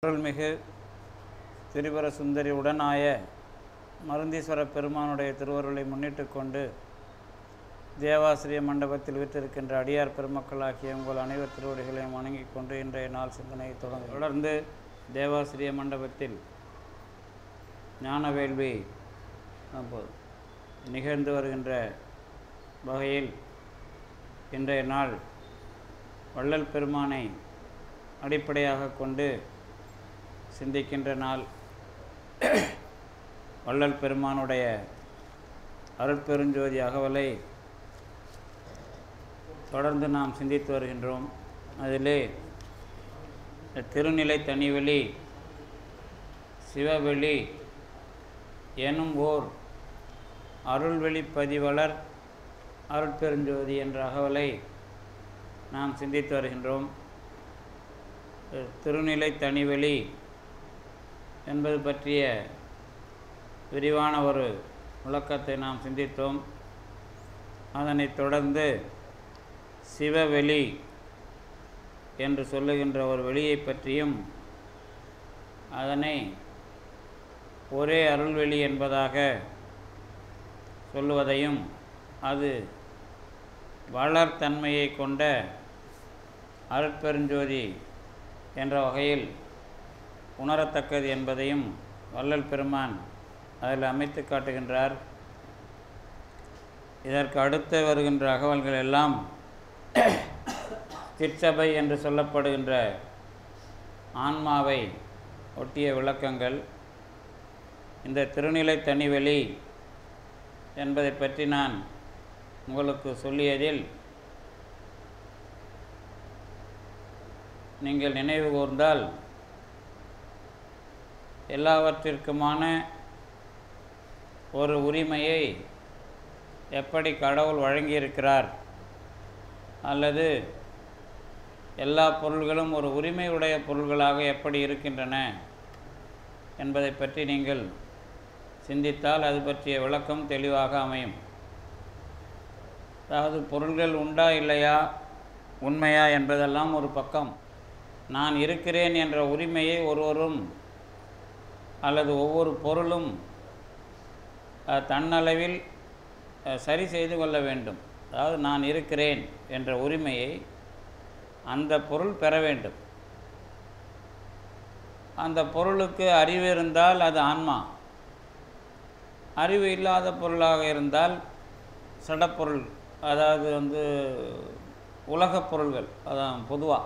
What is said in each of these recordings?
அருள்மிகு திரிபுர சுந்தரி உடனாய மருந்தீஸ்வர பெருமானுடைய திருவருளை முன்னிட்டு கொண்டு தேவாசிரிய மண்டபத்தில் விட்டிருக்கின்ற அடியார் பெருமக்களாகிய உங்கள் அனைவர் திருவடிகளையும் வணங்கிக் கொண்டு இன்றைய நாள் சிந்தனையை தொடங்க தொடர்ந்து தேவாசிரிய மண்டபத்தில் ஞான வேள்வி அப்போ நிகழ்ந்து வருகின்ற வகையில் இன்றைய நாள் வள்ளல் பெருமானை அடிப்படையாக கொண்டு சிந்திக்கின்ற நாள் வள்ளல் பெருமானுடைய அருட்பெருஞ்சோதி அகவலை தொடர்ந்து நாம் சிந்தித்து வருகின்றோம் அதிலே இந்த திருநிலை தனிவெளி சிவவெளி எனும் ஓர் அருள்வெளி பதிவலர் அருட்பெருஞ்சோதி என்ற அகவலை நாம் சிந்தித்து வருகின்றோம் திருநிலை தனிவெளி என்பது பற்றிய விரிவான ஒரு விளக்கத்தை நாம் சிந்தித்தோம் அதனைத் தொடர்ந்து சிவவெளி என்று சொல்லுகின்ற ஒரு வெளியை பற்றியும் அதனை ஒரே அருள்வெளி என்பதாக சொல்லுவதையும் அது வளர்த்தன்மையை கொண்ட அருட்பெருஞ்சோதி என்ற வகையில் உணரத்தக்கது என்பதையும் வள்ளல் பெருமான் அதில் அமைத்து காட்டுகின்றார் இதற்கு அடுத்து வருகின்ற அகவல்கள் எல்லாம் திருச்சபை என்று சொல்லப்படுகின்ற ஆன்மாவை ஒட்டிய விளக்கங்கள் இந்த திருநிலை தனிவெளி என்பதை பற்றி நான் உங்களுக்கு சொல்லியதில் நீங்கள் நினைவு கூர்ந்தால் எல்லாவற்றிற்குமான ஒரு உரிமையை எப்படி கடவுள் வழங்கியிருக்கிறார் அல்லது எல்லா பொருள்களும் ஒரு உரிமையுடைய பொருள்களாக எப்படி இருக்கின்றன என்பதை பற்றி நீங்கள் சிந்தித்தால் அது பற்றிய விளக்கம் தெளிவாக அமையும் அதாவது பொருள்கள் உண்டா இல்லையா உண்மையா என்பதெல்லாம் ஒரு பக்கம் நான் இருக்கிறேன் என்ற உரிமையை ஒருவரும் அல்லது ஒவ்வொரு பொருளும் அஹ், தன்னளவில் அஹ், சரி செய்து கொள்ள வேண்டும் அதாவது நான் இருக்கிறேன் என்ற உரிமையை அந்த பொருள் பெற வேண்டும் அந்த பொருளுக்கு அறிவு இருந்தால் அது ஆன்மா அறிவு இல்லாத பொருளாக இருந்தால் சடப்பொருள் அதாவது வந்து உலகப் பொருள்கள் அதான் பொதுவாக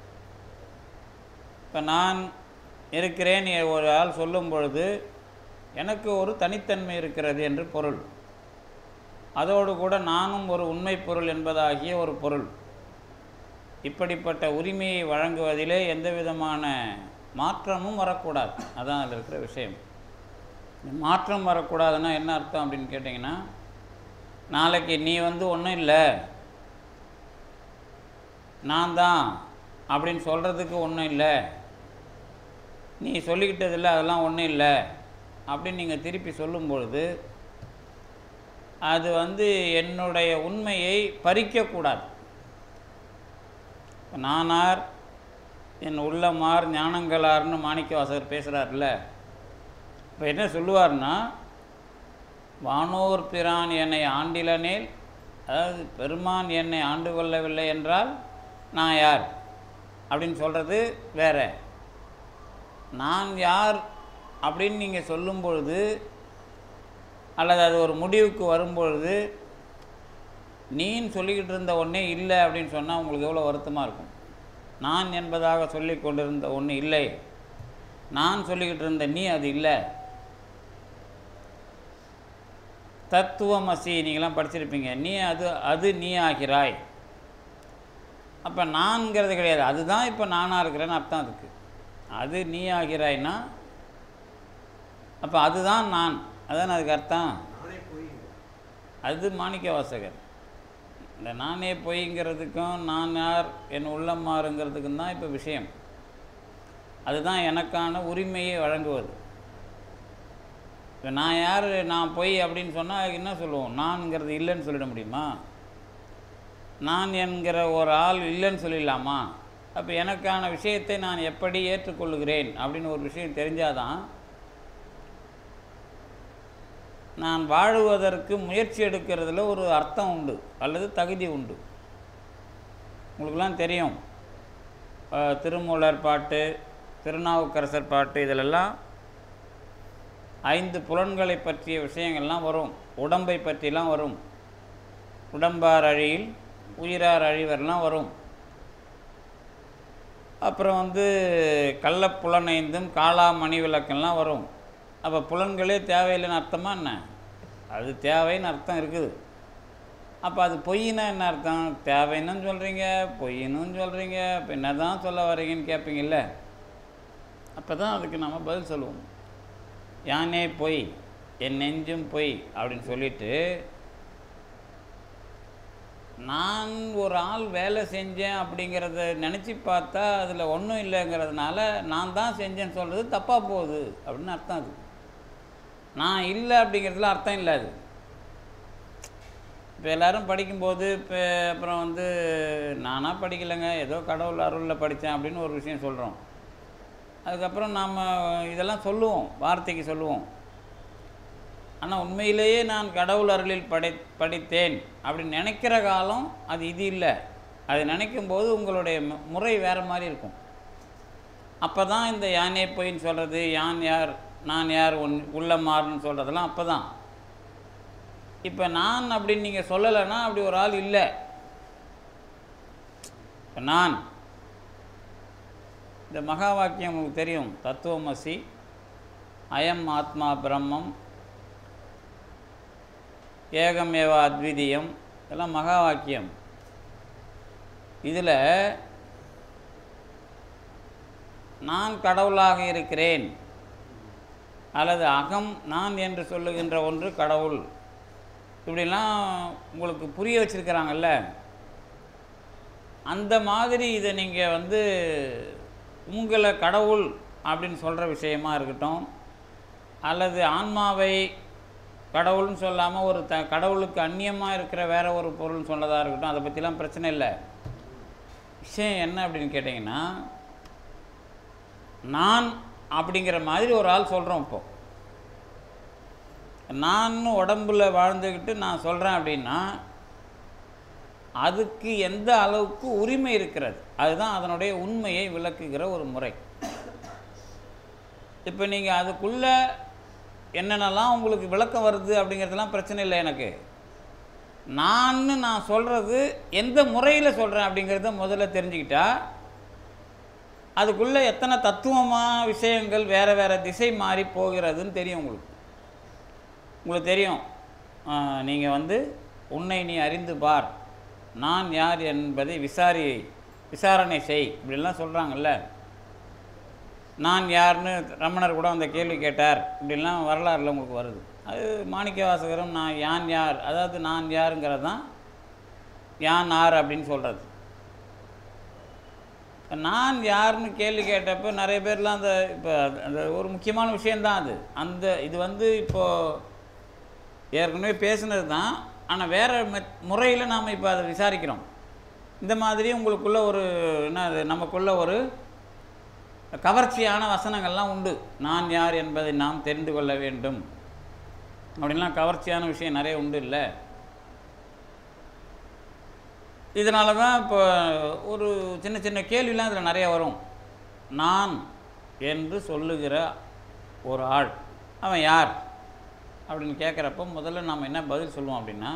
இப்போ நான் இருக்கிறேன் எ- ஒரு ஆள் சொல்லும் பொழுது எனக்கு ஒரு தனித்தன்மை இருக்கிறது என்று பொருள் அதோடு கூட நானும் ஒரு உண்மை பொருள் என்பதாகிய ஒரு பொருள் இப்படிப்பட்ட உரிமையை வழங்குவதிலே எந்த விதமான மாற்றமும் வரக்கூடாது அதான் அதில் இருக்கிற விஷயம் இந்த மாற்றம் வரக்கூடாதுன்னா என்ன அர்த்தம் அப்படின்னு கேட்டிங்கன்னா நாளைக்கு நீ வந்து ஒன்றும் இல்லை நான் தான் அப்படின்னு சொல்கிறதுக்கு ஒன்றும் இல்லை நீ சொல்லிக்கிட்டதில்ல அதெல்லாம் ஒன்றும் இல்லை அப்படின்னு நீங்கள் திருப்பி சொல்லும் பொழுது அது வந்து என்னுடைய உண்மையை பறிக்கக்கூடாது இப்ப நானார் என் உள்ளமார் ஞானங்களார்னு மாணிக்கவாசகர் பேசுகிறார்ல இப்போ என்ன சொல்லுவார்னா வானோர் பிரான் என்னை ஆண்டிலனேல் அதாவது பெருமான் என்னை ஆண்டு கொள்ளவில்லை என்றால் நான் யார் அப்படின்னு சொல்கிறது வேற நான் யார் அப்படின்னு நீங்கள் சொல்லும் பொழுது அல்லது அது ஒரு முடிவுக்கு வரும்பொழுது நீன்னு சொல்லிக்கிட்டு இருந்த ஒன்றே இல்லை அப்படின்னு சொன்னால் உங்களுக்கு எவ்வளோ வருத்தமாக இருக்கும் நான் என்பதாக சொல்லி கொண்டிருந்த ஒன்று இல்லை நான் சொல்லிக்கிட்டு இருந்த நீ அது இல்லை தத்துவமசி நீங்களாம் படிச்சிருப்பீங்க நீ அது அது நீ ஆகிறாய் அப்போ நான்கிறது கிடையாது அதுதான் இப்போ நானாக இருக்கிறேன்னு அர்த்தம் அதுக்கு அது நீ ஆகிறாய்னா அப்போ அதுதான் நான் அதான் அதுக்கு அர்த்தம் அது மாணிக்க வாசகர் இந்த நானே பொய்ங்கிறதுக்கும் நான் யார் என் உள்ளம் மாறுங்கிறதுக்கும் தான் இப்போ விஷயம் அதுதான் எனக்கான உரிமையை வழங்குவது இப்போ நான் யார் நான் பொய் அப்படின்னு சொன்னால் என்ன சொல்லுவோம் நான்ங்கிறது இல்லைன்னு சொல்லிட முடியுமா நான் என்கிற ஒரு ஆள் இல்லைன்னு சொல்லிடலாமா அப்போ எனக்கான விஷயத்தை நான் எப்படி ஏற்றுக்கொள்கிறேன் அப்படின்னு ஒரு விஷயம் தெரிஞ்சாதான் நான் வாழுவதற்கு முயற்சி எடுக்கிறதுல ஒரு அர்த்தம் உண்டு அல்லது தகுதி உண்டு உங்களுக்கெல்லாம் தெரியும் அஹ், திருமூலர் பாட்டு திருநாவுக்கரசர் பாட்டு இதிலெல்லாம் ஐந்து புலன்களை பற்றிய விஷயங்கள்லாம் வரும் உடம்பை பற்றிலாம் வரும் உடம்பார் அழியில் உயிரார் அழிவர்லாம் வரும் அப்புறம் வந்து கள்ளப்புலனைந்தும் காளா மணி விளக்கெல்லாம் வரும் அப்போ புலன்களே தேவையில்லைன்னு அர்த்தமா என்ன அது தேவைன்னு அர்த்தம் இருக்குது அப்போ அது பொய்னா என்ன அர்த்தம் தேவைன்னு சொல்கிறீங்க பொய்னும் சொல்கிறீங்க இப்போ என்ன தான் சொல்ல வரீங்கன்னு கேட்பீங்கல்ல அப்போ தான் அதுக்கு நம்ம பதில் சொல்லுவோம் யானே பொய் என் நெஞ்சும் பொய் அப்படின்னு சொல்லிட்டு நான் ஒரு ஆள் வேலை செஞ்சேன் அப்படிங்கிறத நினச்சி பார்த்தா அதில் ஒன்றும் இல்லைங்கிறதுனால நான் தான் செஞ்சேன்னு சொல்கிறது தப்பாக போகுது அப்படின்னு அர்த்தம் அது நான் இல்லை அப்படிங்கிறதுல அர்த்தம் இல்லை அது இப்போ எல்லாரும் படிக்கும்போது இப்போ அப்புறம் வந்து நானாக படிக்கலைங்க ஏதோ கடவுள் அருளில் படித்தேன் அப்படின்னு ஒரு விஷயம் சொல்கிறோம் அதுக்கப்புறம் நாம் இதெல்லாம் சொல்லுவோம் வார்த்தைக்கு சொல்லுவோம் ஆனால் உண்மையிலேயே நான் கடவுள் அருளில் படை படித்தேன் அப்படின்னு நினைக்கிற காலம் அது இது இல்லை அது நினைக்கும் போது உங்களுடைய மு- முறை வேறு மாதிரி இருக்கும் அப்போ தான் இந்த யானே பொய்ன்னு சொல்கிறது யான் யார் நான் யார் உன் உள்ள மாறுன்னு சொல்கிறதெல்லாம் அப்போ தான் இப்போ நான் அப்படின்னு நீங்கள் சொல்லலைன்னா அப்படி ஒரு ஆள் இல்லை இப்போ நான் இந்த மகா வாக்கியம் உங்களுக்கு தெரியும் தத்துவமசி அயம் ஆத்மா பிரம்மம் ஏகமேவ அத்விதீயம் இதெல்லாம் மகா வாக்கியம் இதில் நான் கடவுளாக இருக்கிறேன் அல்லது அகம் நான் என்று சொல்லுகின்ற ஒன்று கடவுள் இப்படிலாம் உங்களுக்கு புரிய வச்சிருக்கிறாங்கல்ல அந்த மாதிரி இதை நீங்கள் வந்து உங்களை கடவுள் அப்படின்னு சொல்கிற விஷயமா இருக்கட்டும் அல்லது ஆன்மாவை கடவுள்னு சொல்லாமல் ஒரு த கடவுளுக்கு அந்நியமாக இருக்கிற வேற ஒரு பொருள்னு சொன்னதாக இருக்கட்டும் அதை பற்றிலாம் பிரச்சனை இல்லை விஷயம் என்ன அப்படின்னு கேட்டிங்கன்னா நான் அப்படிங்கிற மாதிரி ஒரு ஆள் சொல்கிறோம் இப்போ நான் உடம்புல வாழ்ந்துக்கிட்டு நான் சொல்கிறேன் அப்படின்னா அதுக்கு எந்த அளவுக்கு உரிமை இருக்கிறது அதுதான் அதனுடைய உண்மையை விளக்குகிற ஒரு முறை இப்போ நீங்கள் அதுக்குள்ளே என்னென்னலாம் உங்களுக்கு விளக்கம் வருது அப்படிங்கிறதுலாம் பிரச்சனை இல்லை எனக்கு நான்னு நான் சொல்கிறது எந்த முறையில் சொல்கிறேன் அப்படிங்கிறத முதல்ல தெரிஞ்சுக்கிட்டா அதுக்குள்ளே எத்தனை தத்துவமாக விஷயங்கள் வேறு வேறு திசை மாறி போகிறதுன்னு தெரியும் உங்களுக்கு உங்களுக்கு தெரியும் நீங்கள் வந்து உன்னை நீ அறிந்து பார் நான் யார் என்பதை விசாரி விசாரணை செய் இப்படிலாம் சொல்கிறாங்கல்ல நான் யாருன்னு ரமணர் கூட அந்த கேள்வி கேட்டார் இப்படிலாம் வரலாறுல உங்களுக்கு வருது அது மாணிக்க வாசகரும் நான் யான் யார் அதாவது நான் யாருங்கிறது தான் யான் ஆர் அப்படின்னு சொல்கிறது நான் யாருன்னு கேள்வி கேட்டப்போ நிறைய பேர்லாம் அந்த இப்போ அந்த ஒரு முக்கியமான விஷயந்தான் அது அந்த இது வந்து இப்போது ஏற்கனவே பேசுனது தான் ஆனால் வேறு மெத் முறையில் நாம் இப்போ அதை விசாரிக்கிறோம் இந்த மாதிரி உங்களுக்குள்ள ஒரு என்ன அது நமக்குள்ள ஒரு கவர்ச்சியான வசனங்கள்லாம் உண்டு நான் யார் என்பதை நாம் தெரிந்து கொள்ள வேண்டும் அப்படின்லாம் கவர்ச்சியான விஷயம் நிறைய உண்டு இல்லை இதனால தான் இப்போ ஒரு சின்ன சின்ன கேள்விலாம் இதில் நிறைய வரும் நான் என்று சொல்லுகிற ஒரு ஆள் அவன் யார் அப்படின்னு கேட்குறப்ப முதல்ல நாம் என்ன பதில் சொல்லுவோம் அப்படின்னா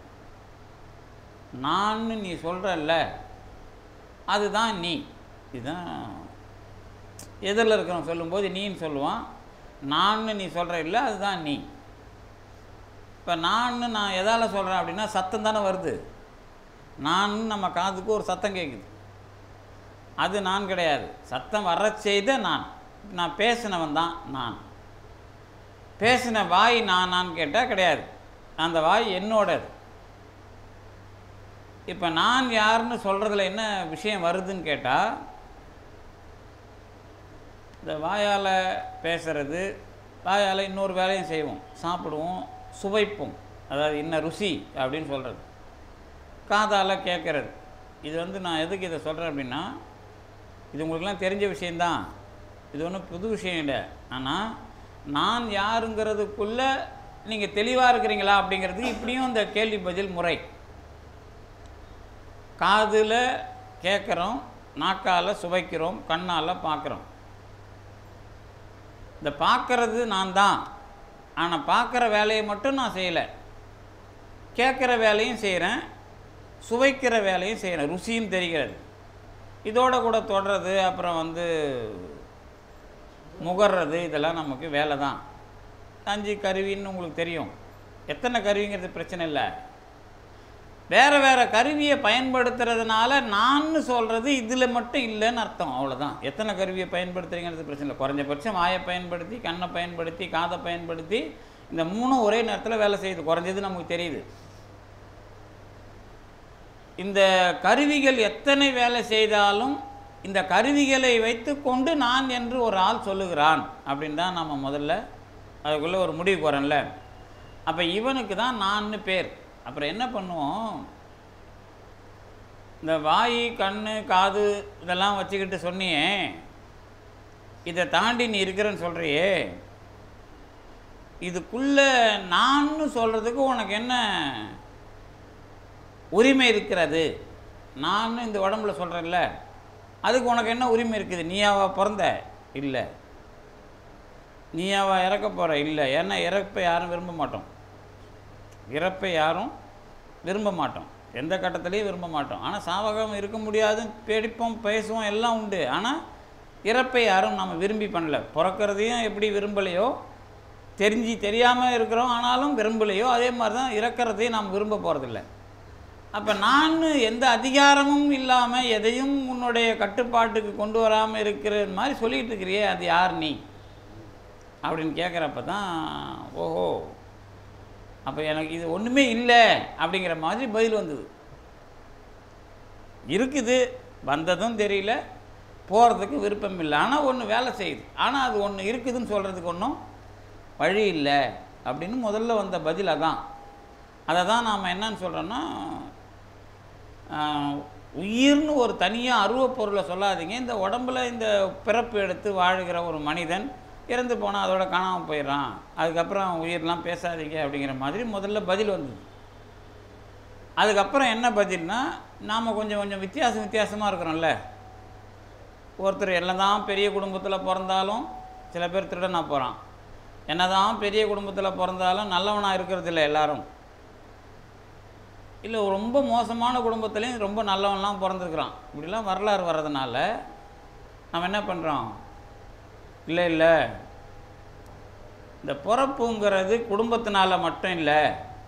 நான்னு நீ சொல்கிறல்ல அதுதான் நீ இதுதான் எதிரில் இருக்கிறவன் சொல்லும்போது நீன்னு சொல்லுவான் நான்னு நீ சொல்கிற இல்லை அதுதான் நீ இப்போ நான்னு நான் எதால் சொல்கிறேன் அப்படின்னா சத்தம் தானே வருது நான் நம்ம காதுக்கு ஒரு சத்தம் கேட்குது அது நான் கிடையாது சத்தம் வர செய்த நான் நான் பேசினவன் தான் நான் பேசின வாய் நானான்னு கேட்டால் கிடையாது அந்த வாய் என்னோடது இப்போ நான் யாருன்னு சொல்கிறதுல என்ன விஷயம் வருதுன்னு கேட்டால் இந்த வாயால் பேசுறது வாயால் இன்னொரு வேலையும் செய்வோம் சாப்பிடுவோம் சுவைப்போம் அதாவது இன்ன ருசி அப்படின்னு சொல்கிறது காதால் கேட்குறது இது வந்து நான் எதுக்கு இதை சொல்கிறேன் அப்படின்னா இது உங்களுக்குலாம் தெரிஞ்ச விஷயந்தான் இது ஒன்றும் புது விஷயம் இல்லை ஆனால் நான் யாருங்கிறதுக்குள்ள நீங்கள் தெளிவாக இருக்கிறீங்களா அப்படிங்கிறதுக்கு இப்படியும் இந்த கேள்வி பதில் முறை காதில் கேட்குறோம் நாக்கால் சுவைக்கிறோம் கண்ணால் பார்க்குறோம் இந்த பார்க்கறது நான் தான் ஆனால் பார்க்குற வேலையை மட்டும் நான் செய்யலை கேட்குற வேலையும் செய்கிறேன் சுவைக்கிற வேலையும் செய்கிறேன் ருசியும் தெரிகிறது இதோட கூட தொடறது அப்புறம் வந்து முகர்றது இதெல்லாம் நமக்கு வேலை தான் அஞ்சு கருவின்னு உங்களுக்கு தெரியும் எத்தனை கருவிங்கிறது பிரச்சனை இல்லை வேறு வேறு கருவியை பயன்படுத்துறதுனால நான்னு சொல்கிறது இதில் மட்டும் இல்லைன்னு அர்த்தம் அவ்வளோதான் எத்தனை கருவியை பயன்படுத்துறீங்கிறது பிரச்சனை இல்லை குறைஞ்சபட்சம் வாயை பயன்படுத்தி கண்ணை பயன்படுத்தி காதை பயன்படுத்தி இந்த மூணும் ஒரே நேரத்தில் வேலை செய்யுது குறைஞ்சது நமக்கு தெரியுது இந்த கருவிகள் எத்தனை வேலை செய்தாலும் இந்த கருவிகளை வைத்துக்கொண்டு நான் என்று ஒரு ஆள் சொல்லுகிறான் அப்படின்னு தான் நம்ம முதல்ல அதுக்குள்ளே ஒரு முடிவுக்கு வரோம்ல அப்போ இவனுக்கு தான் நான்னு பேர் அப்புறம் என்ன பண்ணுவோம் இந்த வாய் கண் காது இதெல்லாம் வச்சுக்கிட்டு சொன்னியே இதை தாண்டி நீ இருக்கிறேன்னு சொல்கிறியே இதுக்குள்ளே நான்னு சொல்கிறதுக்கு உனக்கு என்ன உரிமை இருக்கிறது நான் இந்த உடம்புல சொல்கிறேன்ல அதுக்கு உனக்கு என்ன உரிமை இருக்குது நீயாவா பிறந்த இல்லை நீயாவா இறக்க போகிற இல்லை ஏன்னா இறப்பை யாரும் விரும்ப மாட்டோம் இறப்பை யாரும் விரும்ப மாட்டோம் எந்த கட்டத்துலேயும் விரும்ப மாட்டோம் ஆனால் சாவகம் இருக்க முடியாது பேடிப்போம் பேசுவோம் எல்லாம் உண்டு ஆனால் இறப்பை யாரும் நம்ம விரும்பி பண்ணல பிறக்கிறதையும் எப்படி விரும்பலையோ தெரிஞ்சு தெரியாமல் இருக்கிறோம் ஆனாலும் விரும்பலையோ அதே மாதிரி தான் இறக்கிறதையும் நாம் விரும்ப போகிறதில்ல அப்போ நான் எந்த அதிகாரமும் இல்லாமல் எதையும் உன்னுடைய கட்டுப்பாட்டுக்கு கொண்டு வராமல் இருக்கிற மாதிரி சொல்லிகிட்டு இருக்கிறியே அது யார் நீ அப்படின்னு கேட்குறப்ப தான் ஓஹோ அப்போ எனக்கு இது ஒன்றுமே இல்லை அப்படிங்கிற மாதிரி பதில் வந்தது இருக்குது வந்ததும் தெரியல போகிறதுக்கு விருப்பம் இல்லை ஆனால் ஒன்று வேலை செய்யுது ஆனால் அது ஒன்று இருக்குதுன்னு சொல்கிறதுக்கு ஒன்றும் வழி இல்லை அப்படின்னு முதல்ல வந்த பதில் அதான் அதை தான் நாம் என்னன்னு சொல்கிறோன்னா ஆஹ், உயிர்னு ஒரு தனியாக அருவப் பொருளை சொல்லாதீங்க இந்த உடம்புல இந்த பிறப்பு எடுத்து வாழுகிற ஒரு மனிதன் இறந்து போனால் அதோட காணாமல் போயிடுறான் அதுக்கப்புறம் உயிர்லாம் பேசாதீங்க அப்படிங்கிற மாதிரி முதல்ல பதில் வந்தது அதுக்கப்புறம் என்ன பதில்னா நாம் கொஞ்சம் கொஞ்சம் வித்தியாசம் வித்தியாசமாக இருக்கிறோம்ல ஒருத்தர் என்னதான் பெரிய குடும்பத்தில் பிறந்தாலும் சில பேர் திருடனா போகிறான் என்னதான் பெரிய குடும்பத்தில் பிறந்தாலும் நல்லவனாக இருக்கிறது இல்லை எல்லாரும் இல்லை ரொம்ப மோசமான குடும்பத்துலேயும் ரொம்ப நல்லவன்லாம் பிறந்திருக்கிறான் இப்படிலாம் வரலாறு வர்றதுனால நம்ம என்ன பண்ணுறோம் இல்லை இல்லை இந்த பிறப்புங்கிறது குடும்பத்தினால மட்டும் இல்லை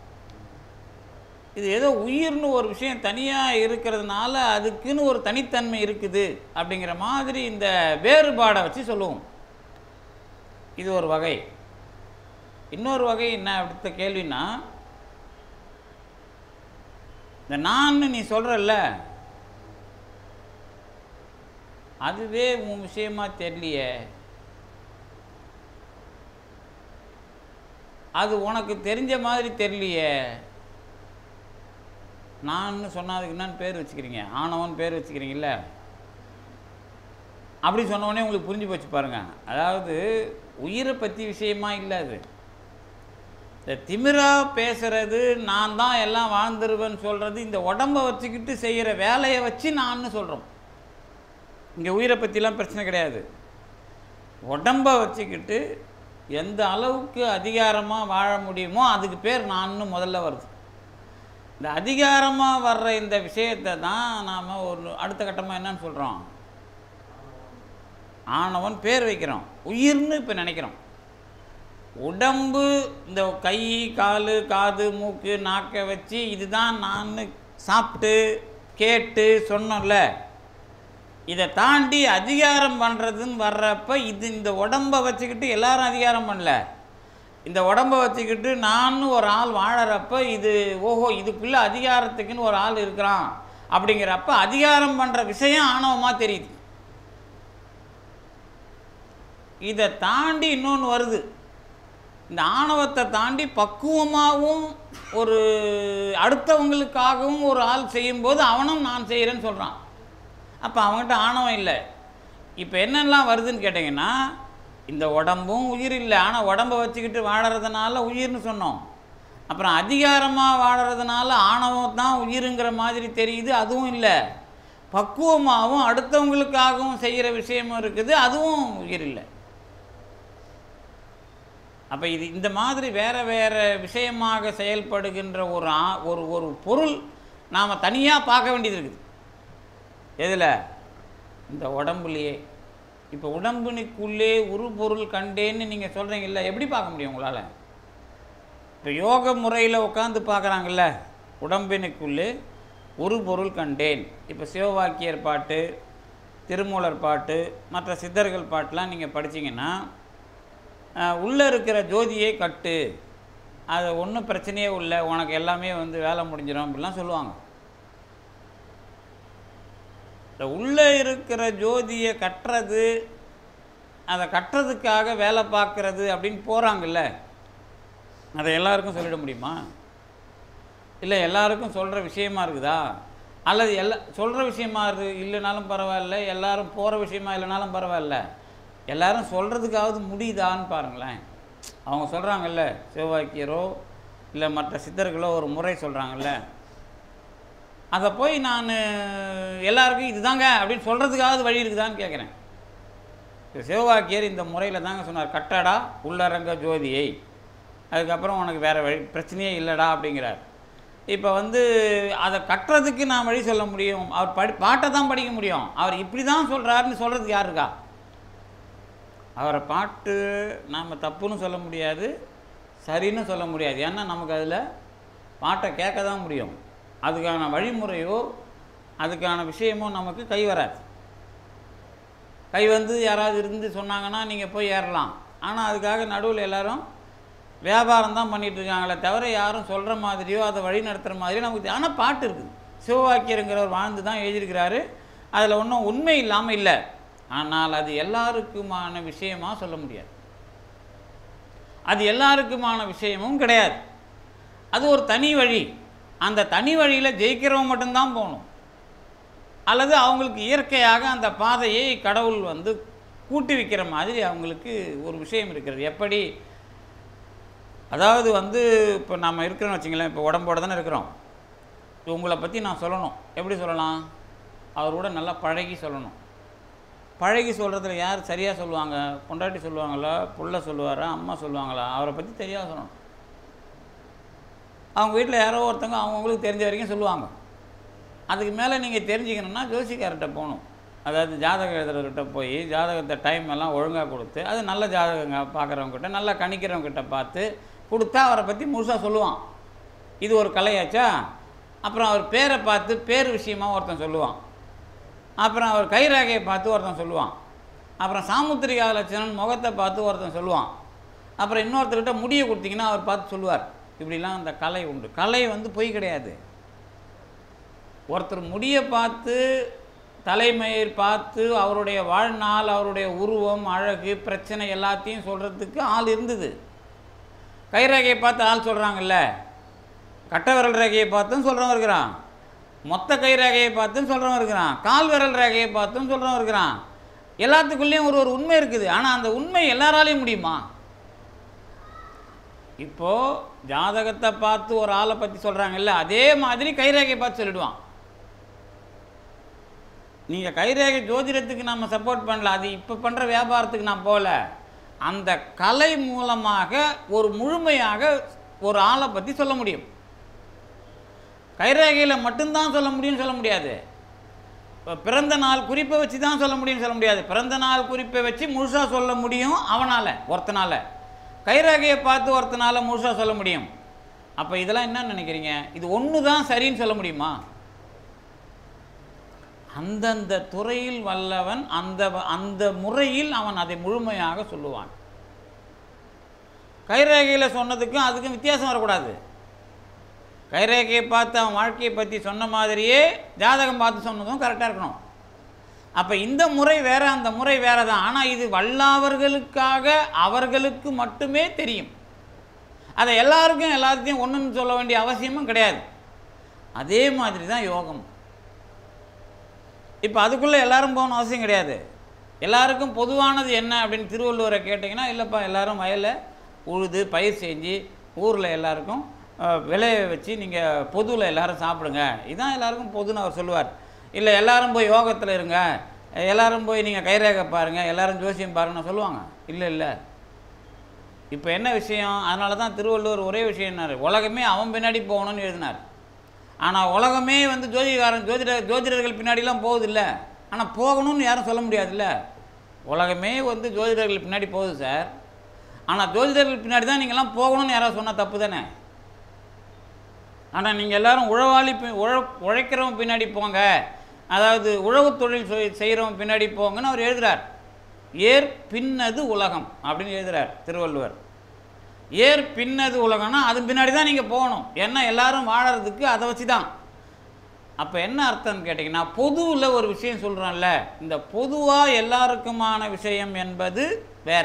இது ஏதோ உயிர்னு ஒரு விஷயம் தனியாக இருக்கிறதுனால அதுக்குன்னு ஒரு தனித்தன்மை இருக்குது அப்படிங்கிற மாதிரி இந்த வேறுபாடை வச்சு சொல்லுவோம் இது ஒரு வகை இன்னொரு வகை என்ன அடுத்த கேள்வின்னா இந்த நான் நீ சொல்கிறல்ல அதுவே உன் விஷயமா தெரியலையே அது உனக்கு தெரிஞ்ச மாதிரி தெரியலையே நான் சொன்னதுக்கு என்னன்னு பேர் வச்சுக்கிறீங்க ஆணவன் பேர் வச்சுக்கிறீங்கல்ல அப்படி சொன்ன உடனே உங்களுக்கு புரிஞ்சு போச்சு பாருங்க அதாவது உயிரை பற்றி விஷயமா இல்லை அது இந்த திமிரா பேசுறது நான் தான் எல்லாம் வாழ்ந்துருவேன்னு சொல்கிறது இந்த உடம்பை வச்சுக்கிட்டு செய்கிற வேலையை வச்சு நான்னு சொல்கிறோம் இங்கே உயிரை பற்றிலாம் பிரச்சனை கிடையாது உடம்பை வச்சுக்கிட்டு எந்த அளவுக்கு அதிகாரமாக வாழ முடியுமோ அதுக்கு பேர் நான்னு முதல்ல வருது இந்த அதிகாரமாக வர்ற இந்த விஷயத்தை தான் நாம் ஒரு அடுத்த கட்டமாக என்னன்னு சொல்கிறோம் ஆணவன் பேர் வைக்கிறோம் உயிர்னு இப்போ நினைக்கிறோம் உடம்பு இந்த கை கால் காது மூக்கு நாக்கை வச்சு இதுதான் நான் சாப்பிட்டு கேட்டு சொன்னோம்ல இதை தாண்டி அதிகாரம் பண்ணுறதுன்னு வர்றப்ப இது இந்த உடம்பை வச்சுக்கிட்டு எல்லாரும் அதிகாரம் பண்ணல இந்த உடம்பை வச்சுக்கிட்டு நான்னு ஒரு ஆள் வாழறப்ப இது ஓஹோ இதுக்குள்ளே அதிகாரத்துக்குன்னு ஒரு ஆள் இருக்கிறான் அப்படிங்கிறப்ப அதிகாரம் பண்ணுற விஷயம் ஆணவமாக தெரியுது இதை தாண்டி இன்னொன்று வருது இந்த ஆணவத்தை தாண்டி பக்குவமாகவும் ஒரு அடுத்தவங்களுக்காகவும் ஒரு ஆள் செய்யும்போது அவனும் நான் செய்கிறேன்னு சொல்கிறான் அப்போ அவன்கிட்ட ஆணவம் இல்லை இப்போ என்னெல்லாம் வருதுன்னு கேட்டிங்கன்னா இந்த உடம்பும் உயிர் இல்லை ஆனால் உடம்பை வச்சுக்கிட்டு வாழறதுனால உயிர்னு சொன்னோம் அப்புறம் அதிகாரமாக வாழறதுனால ஆணவம் தான் உயிருங்கிற மாதிரி தெரியுது அதுவும் இல்லை பக்குவமாகவும் அடுத்தவங்களுக்காகவும் செய்கிற விஷயமும் இருக்குது அதுவும் உயிர் இல்லை அப்போ இது இந்த மாதிரி வேற வேற விஷயமாக செயல்படுகின்ற ஒரு ஆ- ஒரு ஒரு பொருள் நாம் தனியாக பார்க்க வேண்டியது இருக்குது எதில் இந்த உடம்புலையே இப்போ உடம்புனுக்குள்ளே ஒரு பொருள் கண்டேன்னு நீங்கள் சொல்கிறீங்கல்ல எப்படி பார்க்க முடியும் உங்களால் இப்போ யோக முறையில் உட்காந்து பார்க்குறாங்கல்ல உடம்பினுக்குள்ளே ஒரு பொருள் கண்டேன் இப்போ சிவவாக்கியர் பாட்டு திருமூலர் பாட்டு மற்ற சித்தர்கள் பாட்டெலாம் நீங்கள் படிச்சீங்கன்னா உள்ளே இருக்கிற ஜோதியை கட்டு அது ஒன்றும் பிரச்சனையே இல்லை உனக்கு எல்லாமே வந்து வேலை முடிஞ்சிடும் அப்படிலாம் சொல்லுவாங்க இந்த உள்ளே இருக்கிற ஜோதியை கட்டுறது அதை கட்டுறதுக்காக வேலை பார்க்குறது அப்படின்னு போகிறாங்கல்ல அதை எல்லாருக்கும் சொல்லிட முடியுமா இல்லை எல்லாருக்கும் சொல்கிற விஷயமா இருக்குதா அல்லது எல்லா சொல்கிற விஷயமா இரு இல்லைனாலும் பரவாயில்ல எல்லாரும் போகிற விஷயமா இல்லைனாலும் பரவாயில்ல எல்லாரும் சொல்கிறதுக்காவது முடியுதான்னு பாருங்களேன் அவங்க சொல்கிறாங்கல்ல சிவவாக்கியரோ இல்லை மற்ற சித்தர்களோ ஒரு முறை சொல்கிறாங்கல்ல அதை போய் நான் எல்லாருக்கும் இதுதாங்க அப்படின்னு சொல்கிறதுக்காவது வழி இருக்குதான்னு கேட்குறேன் இப்போ சிவவாக்கியர் இந்த முறையில் தாங்க சொன்னார் கட்டடா உள்ளரங்க ஜோதியை அதுக்கப்புறம் உனக்கு வேறு வழி பிரச்சனையே இல்லைடா அப்படிங்கிறார் இப்போ வந்து அதை கட்டுறதுக்கு நான் வழி சொல்ல முடியும் அவர் படி பாட்டை தான் படிக்க முடியும் அவர் இப்படி தான் சொல்கிறாருன்னு சொல்கிறதுக்கு யார் இருக்கா அவரை பாட்டு நாம் தப்புன்னு சொல்ல முடியாது சரின்னு சொல்ல முடியாது ஏன்னா நமக்கு அதில் பாட்டை கேட்க தான் முடியும் அதுக்கான வழிமுறையோ அதுக்கான விஷயமோ நமக்கு கை வராது கை வந்து யாராவது இருந்து சொன்னாங்கன்னா நீங்கள் போய் ஏறலாம் ஆனால் அதுக்காக நடுவில் எல்லாரும் வியாபாரம் தான் பண்ணிட்டு இருக்காங்களே தவிர யாரும் சொல்கிற மாதிரியோ அதை வழி நடத்துகிற மாதிரியோ நமக்கு தெ- ஆனால் பாட்டு இருக்குது சிவவாக்கியருங்கிறவர் வாழ்ந்து தான் எழுதியிருக்கிறாரு அதில் ஒன்றும் உண்மை இல்லாமல் இல்லை ஆனால் அது எல்லாருக்குமான விஷயமா சொல்ல முடியாது அது எல்லாருக்குமான விஷயமும் கிடையாது அது ஒரு தனி வழி அந்த தனி வழியில் ஜெயிக்கிறவங்க மட்டும்தான் போகணும் அல்லது அவங்களுக்கு இயற்கையாக அந்த பாதையை கடவுள் வந்து கூட்டி வைக்கிற மாதிரி அவங்களுக்கு ஒரு விஷயம் இருக்கிறது எப்படி அதாவது வந்து இப்போ நம்ம இருக்கிறோம்னு வச்சுங்களேன் இப்போ உடம்போட தானே இருக்கிறோம் இப்போ உங்களை பற்றி நான் சொல்லணும் எப்படி சொல்லலாம் அவரோட நல்லா பழகி சொல்லணும் பழகி சொல்கிறதுல யார் சரியாக சொல்லுவாங்க பொண்டாட்டி சொல்லுவாங்களா புள்ள சொல்லுவாரா அம்மா சொல்லுவாங்களா அவரை பற்றி தெரியாத சொல்லணும் அவங்க வீட்டில் யாரோ ஒருத்தவங்க அவங்கவுங்களுக்கு தெரிஞ்ச வரைக்கும் சொல்லுவாங்க அதுக்கு மேலே நீங்கள் தெரிஞ்சுக்கணுன்னா ஜோசிக்கார்கிட்ட போகணும் அதாவது ஜாதகம் எழுதுறவர்கிட்ட போய் ஜாதகத்தை டைம் எல்லாம் ஒழுங்காக கொடுத்து அது நல்ல ஜாதகங்க பார்க்குறவங்ககிட்ட நல்லா கணிக்கிறவங்ககிட்ட பார்த்து கொடுத்தா அவரை பற்றி முழுசாக சொல்லுவான் இது ஒரு கலையாச்சா அப்புறம் அவர் பேரை பார்த்து பேர் விஷயமா ஒருத்தன் சொல்லுவான் அப்புறம் அவர் கைரேகையை பார்த்து ஒருத்தன் சொல்லுவான் அப்புறம் சாமுத்திரிகா லட்சணன் முகத்தை பார்த்து ஒருத்தன் சொல்லுவான் அப்புறம் இன்னொருத்தர்கிட்ட முடியை கொடுத்தீங்கன்னா அவர் பார்த்து சொல்லுவார் இப்படிலாம் அந்த கலை உண்டு கலை வந்து பொய் கிடையாது ஒருத்தர் முடியை பார்த்து தலைமையை பார்த்து அவருடைய வாழ்நாள் அவருடைய உருவம் அழகு பிரச்சனை எல்லாத்தையும் சொல்கிறதுக்கு ஆள் இருந்தது கைரேகையை பார்த்து ஆள் சொல்கிறாங்கல்ல கட்ட விரல் ரேகையை பார்த்தும் சொல்கிறவன் இருக்கிறான் மொத்த கை ரேகையை பார்த்தும் சொல்கிறவன் இருக்கிறான் கால் விரல் ரேகையை பார்த்தும் சொல்கிறவன் இருக்கிறான் எல்லாத்துக்குள்ளேயும் ஒரு ஒரு உண்மை இருக்குது ஆனால் அந்த உண்மை எல்லாராலையும் முடியுமா இப்போது ஜாதகத்தை பார்த்து ஒரு ஆளை பற்றி சொல்கிறாங்கல்ல அதே மாதிரி கைரேகையை பார்த்து சொல்லிடுவான் நீங்கள் கைரேகை ஜோதிடத்துக்கு நம்ம சப்போர்ட் பண்ணல அது இப்போ பண்ணுற வியாபாரத்துக்கு நான் போகல அந்த கலை மூலமாக ஒரு முழுமையாக ஒரு ஆளை பற்றி சொல்ல முடியும் கைரேகையில் மட்டும்தான் சொல்ல முடியும்னு சொல்ல முடியாது இப்போ பிறந்த நாள் குறிப்பை வச்சு தான் சொல்ல முடியும்னு சொல்ல முடியாது பிறந்த நாள் குறிப்பை வச்சு முழுசாக சொல்ல முடியும் அவனால் ஒருத்தனால் கைரேகையை பார்த்து ஒருத்தனால் முழுசாக சொல்ல முடியும் அப்போ இதெல்லாம் என்ன நினைக்கிறீங்க இது ஒன்று தான் சரின்னு சொல்ல முடியுமா அந்தந்த துறையில் வல்லவன் அந்த அந்த முறையில் அவன் அதை முழுமையாக சொல்லுவான் கைரேகையில் சொன்னதுக்கும் அதுக்கும் வித்தியாசம் வரக்கூடாது கைரேகையை பார்த்து அவன் வாழ்க்கையை பற்றி சொன்ன மாதிரியே ஜாதகம் பார்த்து சொன்னதும் கரெக்டாக இருக்கணும் அப்போ இந்த முறை வேற அந்த முறை வேற தான் ஆனால் இது வல்லாதவர்களுக்காக அவர்களுக்கு மட்டுமே தெரியும் அதை எல்லாருக்கும் எல்லாத்தையும் ஒன்றுன்னு சொல்ல வேண்டிய அவசியமும் கிடையாது அதே மாதிரி தான் யோகம் இப்போ அதுக்குள்ளே எல்லாரும் போகணும் அவசியம் கிடையாது எல்லாருக்கும் பொதுவானது என்ன அப்படின்னு திருவள்ளுவரை கேட்டிங்கன்னா இல்லைப்பா எல்லாரும் வயலில் உழுது பயிர் செஞ்சு ஊரில் எல்லாருக்கும் அஹ், விளைய வச்சு நீங்கள் பொதுவில் எல்லாரும் சாப்பிடுங்க இதுதான் எல்லாருக்கும் பொதுன்னு அவர் சொல்லுவார் இல்லை எல்லாரும் போய் யோகத்தில் இருங்க எல்லாரும் போய் நீங்கள் கைரேகை பாருங்கள் எல்லாரும் ஜோசியம் பாருங்கன்னு சொல்லுவாங்க இல்லை இல்லை இப்போ என்ன விஷயம் அதனால தான் திருவள்ளுவர் ஒரே விஷயம் என்னாரு உலகமே அவன் பின்னாடி போகணும்னு எழுதினார் ஆனால் உலகமே வந்து ஜோதிகாரன் ஜோதிட ஜோதிடர்கள் பின்னாடிலாம் போகுதில்ல ஆனால் போகணும்னு யாரும் சொல்ல முடியாதுல்ல உலகமே வந்து ஜோதிடர்கள் பின்னாடி போகுது சார் ஆனால் ஜோதிடர்கள் பின்னாடி தான் நீங்கள்லாம் போகணும்னு யாராவது சொன்னால் தப்பு தானே ஆனால் நீங்கள் எல்லாரும் உழவாளி பி- உழ உழைக்கிறவன் பின்னாடி போங்க அதாவது உழவு தொழில் செய்- செய்கிறவன் பின்னாடி போங்கன்னு அவர் எழுதுறார் ஏர் பின்னது உலகம் அப்படின்னு எழுதுறார் திருவள்ளுவர் ஏர் பின்னது உலகம்னா அது பின்னாடி தான் நீங்கள் போகணும் ஏன்னா எல்லாரும் வாழறதுக்கு அதை வச்சு தான் அப்போ என்ன அர்த்தம்னு கேட்டிங்கன்னா பொதுவில் ஒரு விஷயம் சொல்கிறோம்ல இந்த பொதுவாக எல்லாருக்குமான விஷயம் என்பது வேற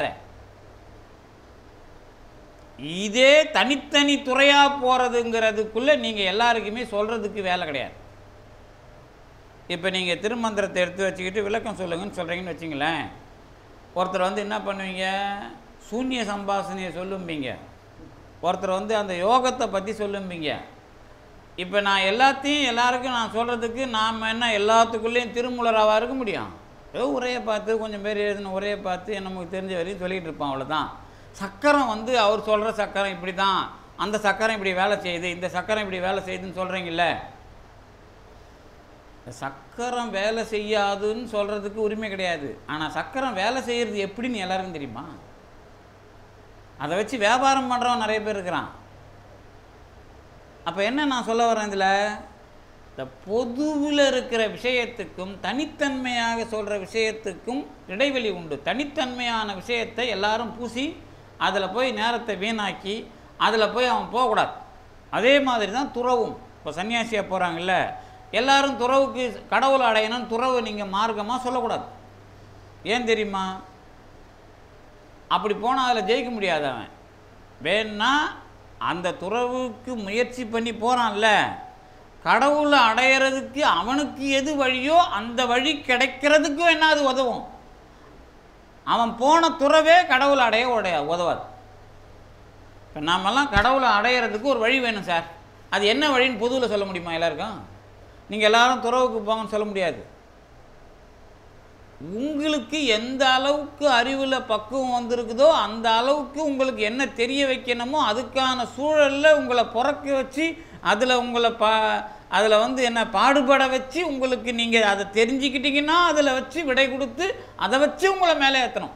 இதே தனித்தனி துறையாக போகிறதுங்கிறதுக்குள்ளே நீங்கள் எல்லாருக்குமே சொல்கிறதுக்கு வேலை கிடையாது இப்போ நீங்கள் திருமந்திரத்தை எடுத்து வச்சுக்கிட்டு விளக்கம் சொல்லுங்கன்னு சொல்கிறீங்கன்னு வச்சுங்களேன் ஒருத்தர் வந்து என்ன பண்ணுவீங்க சூன்ய சம்பாசனையை சொல்லும்பீங்க ஒருத்தர் வந்து அந்த யோகத்தை பற்றி சொல்லும்பீங்க இப்போ நான் எல்லாத்தையும் எல்லாருக்கும் நான் சொல்கிறதுக்கு நாம் என்ன எல்லாத்துக்குள்ளேயும் திருமூலராவாக இருக்க முடியும் ஏதோ உரையை பார்த்து கொஞ்சம் பேர் எழுதின உரையை பார்த்து நமக்கு தெரிஞ்ச வரையும் சொல்லிகிட்டு இருப்போம் அவ்வளோதான் சக்கரம் வந்து அவர் சொல்கிற சக்கரம் இப்படி தான் அந்த சக்கரம் இப்படி வேலை செய்யுது இந்த சக்கரம் இப்படி வேலை செய்யுதுன்னு சொல்கிறீங்கல்ல இந்த சக்கரம் வேலை செய்யாதுன்னு சொல்கிறதுக்கு உரிமை கிடையாது ஆனால் சக்கரம் வேலை செய்கிறது எப்படின்னு எல்லாருக்கும் தெரியுமா அதை வச்சு வியாபாரம் பண்ணுறவன் நிறைய பேர் இருக்கிறான் அப்போ என்ன நான் சொல்ல வரேன் இதில் இந்த பொதுவில் இருக்கிற விஷயத்துக்கும் தனித்தன்மையாக சொல்கிற விஷயத்துக்கும் இடைவெளி உண்டு தனித்தன்மையான விஷயத்தை எல்லாரும் பூசி அதில் போய் நேரத்தை வீணாக்கி அதில் போய் அவன் போகக்கூடாது அதே மாதிரி தான் துறவும் இப்போ சன்னியாசியாக போகிறாங்கல்ல எல்லாரும் துறவுக்கு கடவுளை அடையணும் துறவு நீங்கள் மார்க்கமாக சொல்லக்கூடாது ஏன் தெரியுமா அப்படி போனால் அதில் ஜெயிக்க முடியாது அவன் வேணா அந்த துறவுக்கு முயற்சி பண்ணி போகிறான்ல கடவுளை அடையிறதுக்கு அவனுக்கு எது வழியோ அந்த வழி கிடைக்கிறதுக்கும் என்ன அது உதவும் அவன் போன துறவே கடவுளை அடைய உடைய உதவாது இப்போ நாமெல்லாம் கடவுளை அடையிறதுக்கு ஒரு வழி வேணும் சார் அது என்ன வழின்னு பொதுவில் சொல்ல முடியுமா எல்லாருக்கும் நீங்கள் எல்லாரும் துறவுக்கு போங்கன்னு சொல்ல முடியாது உங்களுக்கு எந்த அளவுக்கு அறிவில் பக்குவம் வந்திருக்குதோ அந்த அளவுக்கு உங்களுக்கு என்ன தெரிய வைக்கணுமோ அதுக்கான சூழலில் உங்களை பிறக்க வச்சு அதில் உங்களை பா அதில் வந்து என்ன பாடுபட வச்சு உங்களுக்கு நீங்கள் அதை தெரிஞ்சுக்கிட்டீங்கன்னா அதில் வச்சு விடை கொடுத்து அதை வச்சு உங்களை மேலே ஏற்றணும்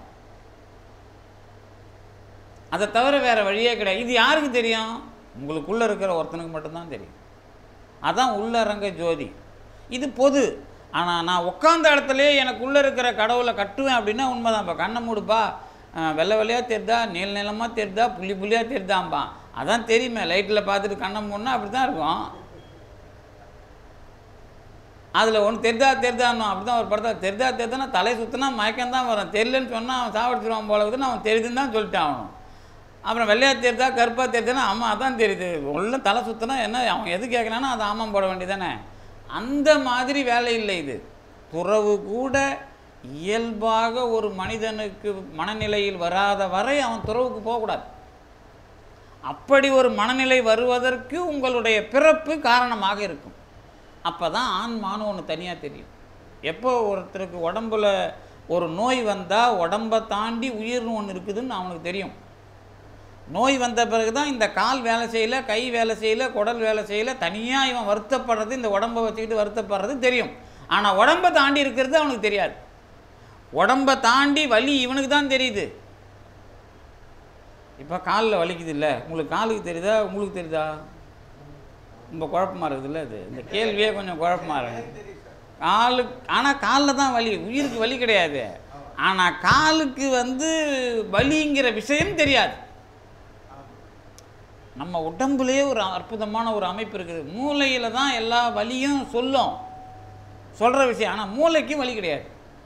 அதை தவிர வேறு வழியே கிடையாது இது யாருக்கு தெரியும் உங்களுக்குள்ளே இருக்கிற ஒருத்தனுக்கு மட்டும்தான் தெரியும் அதான் உள்ளரங்க ஜோதி இது பொது ஆனால் நான் உட்காந்த இடத்துலயே எனக்குள்ளே இருக்கிற கடவுளை கட்டுவேன் அப்படின்னா உண்மைதான் இப்போ கண்ணை மூடுப்பா அஹ் வெள்ளை வெள்ளையாக தெரிதா நீள நீளமாக தெரிதா புள்ளி புள்ளியாக தெரிதாம்பா அதான் தெரியுமே லைட்டில் பார்த்துட்டு கண்ணை மூடினா அப்படி தான் இருக்கும் அதில் ஒன்று தெரிதா தெரிதானோ அப்படி தான் ஒரு படத்தை தெரிதா தெரிதானா தலை சுற்றினா மயக்கம் தான் வரும் தெரியலன்னு சொன்னால் அவன் சாவடிச்சிருவான் போல இருக்குதுன்னு அவன் தெரியுதுன்னு தான் சொல்லிட்டான் அவனும் அப்புறம் வெள்ளையா தெரிதா கருப்பாக தெரியுதுன்னா ஆமாம் அதான் தெரியுது உள்ள தலை சுற்றினா என்ன அவன் எது கேட்குறானோ அதை ஆமாம் போட வேண்டியதானே அந்த மாதிரி வேலை இல்லை இது துறவு கூட இயல்பாக ஒரு மனிதனுக்கு மனநிலையில் வராத வரை அவன் துறவுக்கு போகக்கூடாது அப்படி ஒரு மனநிலை வருவதற்கு உங்களுடைய பிறப்பு காரணமாக இருக்கும் அப்போ தான் ஆன்மான்னு ஒன்று தனியாக தெரியும் எப்போ ஒருத்தருக்கு உடம்புல ஒரு நோய் வந்தால் உடம்பை தாண்டி உயிர்னு ஒன்று இருக்குதுன்னு அவனுக்கு தெரியும் நோய் வந்த பிறகு தான் இந்த கால் வேலை செய்யல கை வேலை செய்யல குடல் வேலை செய்யல தனியாக இவன் வருத்தப்படுறது இந்த உடம்பை வச்சுக்கிட்டு வருத்தப்படுறது தெரியும் ஆனால் உடம்பை தாண்டி இருக்கிறது அவனுக்கு தெரியாது உடம்பை தாண்டி வலி இவனுக்கு தான் தெரியுது இப்போ காலில் வலிக்குது இல்லை உங்களுக்கு காலுக்கு தெரியுதா உங்களுக்கு தெரியுதா ரொம்ப குழப்பமா இருக்குதுல்ல அது இந்த கேள்வியே கொஞ்சம் குழப்பமா இருக்கு காலுக்கு ஆனால் காலில் தான் வலி உயிருக்கு வலி கிடையாது ஆனால் காலுக்கு வந்து வலிங்கிற விஷயம் தெரியாது நம்ம உடம்புலேயே ஒரு அற்புதமான ஒரு அமைப்பு இருக்குது மூளையில் தான் எல்லா வலியும் சொல்லும் சொல்கிற விஷயம் ஆனால் மூளைக்கு வலி கிடையாது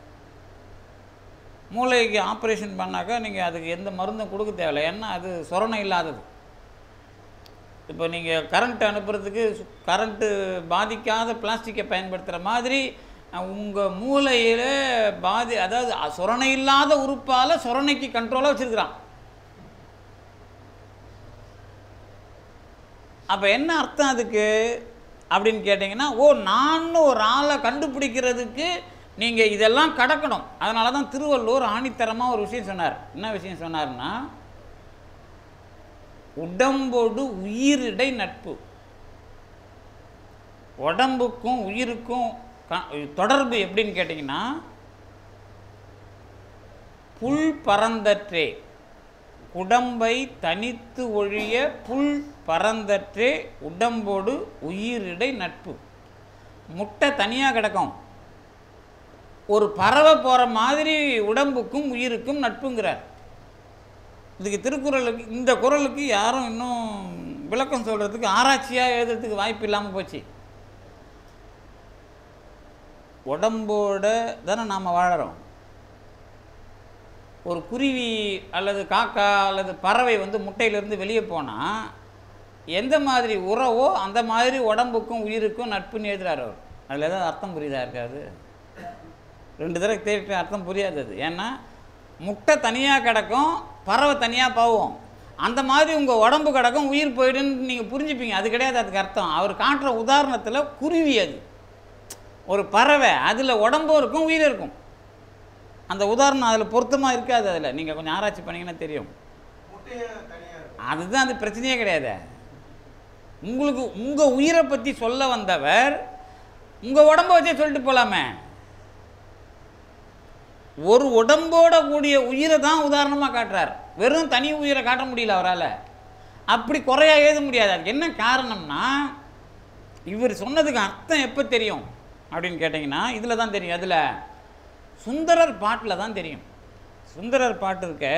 மூளைக்கு ஆப்ரேஷன் பண்ணாக்கா நீங்கள் அதுக்கு எந்த மருந்தும் கொடுக்க தேவையில்லை ஏன்னா அது சொரணை இல்லாதது இப்போ நீங்கள் கரண்ட் அனுப்புறதுக்கு கரண்ட்டு பாதிக்காத பிளாஸ்டிக்கை பயன்படுத்துகிற மாதிரி உங்கள் மூளையில் பாதி அதாவது சொரணை இல்லாத உறுப்பால் சொரணைக்கு கண்ட்ரோலாக வச்சுருக்கிறான் அப்போ என்ன அர்த்தம் அதுக்கு அப்படின்னு கேட்டிங்கன்னா ஓ நான் ஒரு ஆளை கண்டுபிடிக்கிறதுக்கு நீங்கள் இதெல்லாம் கடக்கணும் அதனால தான் திருவள்ளுவர் ஆணித்தரமாக ஒரு விஷயம் சொன்னார் என்ன விஷயம் சொன்னார்னா உடம்போடு உயிரிடை நட்பு உடம்புக்கும் உயிருக்கும் க- தொடர்பு எப்படின்னு கேட்டிங்கன்னா புல் பறந்தற்றே உடம்பை தனித்து ஒழிய புல் பறந்தற்றே உடம்போடு உயிரிடை நட்பு முட்டை தனியாக கிடக்கும் ஒரு பறவை போகிற மாதிரி உடம்புக்கும் உயிருக்கும் நட்புங்கிறார் இதுக்கு திருக்குறளுக்கு இந்த குறளுக்கு யாரும் இன்னும் விளக்கம் சொல்கிறதுக்கு ஆராய்ச்சியாக எழுதுறதுக்கு வாய்ப்பு இல்லாமல் போச்சு உடம்போட தானே நாம் வாழறோம் ஒரு குருவி அல்லது காக்கா அல்லது பறவை வந்து முட்டையிலேருந்து வெளியே போனால் எந்த மாதிரி உறவோ அந்த மாதிரி உடம்புக்கும் உயிருக்கும் நட்புன்னு எழுதுறாரு அவர் அதில் ஏதாவது அர்த்தம் புரியுதா இருக்காது ரெண்டு தடவை தேடி அர்த்தம் புரியாது அது ஏன்னா முட்டை தனியாக கிடக்கும் பறவை தனியாக போவோம் அந்த மாதிரி உங்கள் உடம்பு கிடக்கும் உயிர் போயிடுன்னு நீங்கள் புரிஞ்சுப்பீங்க அது கிடையாது அதுக்கு அர்த்தம் அவர் காட்டுற உதாரணத்தில் குருவி அது ஒரு பறவை அதில் உடம்பும் இருக்கும் உயிர் இருக்கும் அந்த உதாரணம் அதில் பொருத்தமாக இருக்காது அதில் நீங்கள் கொஞ்சம் ஆராய்ச்சி பண்ணீங்கன்னா தெரியும் முட்டையை தனியா இருக்கும் அதுதான் அது பிரச்சனையே கிடையாது உங்களுக்கு உங்கள் உயிரை பற்றி சொல்ல வந்தவர் உங்கள் உடம்ப வச்சே சொல்லிட்டு போகலாமே ஒரு உடம்போட கூடிய உயிரை தான் உதாரணமாக காட்டுறார் வெறும் தனி உயிரை காட்ட முடியல அவரால் அப்படி குறையா எழுத முடியாது அதுக்கு என்ன காரணம்னா இவர் சொன்னதுக்கு அர்த்தம் எப்போ தெரியும் அப்படின்னு கேட்டிங்கன்னா இதில் தான் தெரியும் அதில் சுந்தரர் பாட்டில் தான் தெரியும் சுந்தரர் பாட்டு இருக்க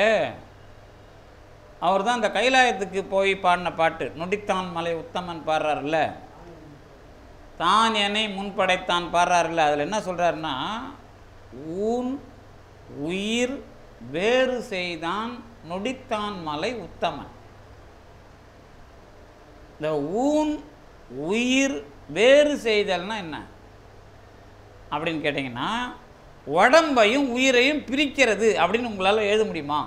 அவர் தான் இந்த கைலாயத்துக்கு போய் பாடின பாட்டு நொடித்தான் மலை உத்தமன் பாடுறாருல்ல தான் என்னை முன்படைத்தான் பாடுறாருல்ல அதில் என்ன சொல்கிறாருன்னா ஊன் உயிர் வேறு செய்தான் நொடித்தான் மலை உத்தமன் இந்த ஊன் உயிர் வேறு செய்தல்னா என்ன அப்படின்னு கேட்டிங்கன்னா உடம்பையும் உயிரையும் பிரிக்கிறது அப்படின்னு உங்களால் எழுத முடியுமா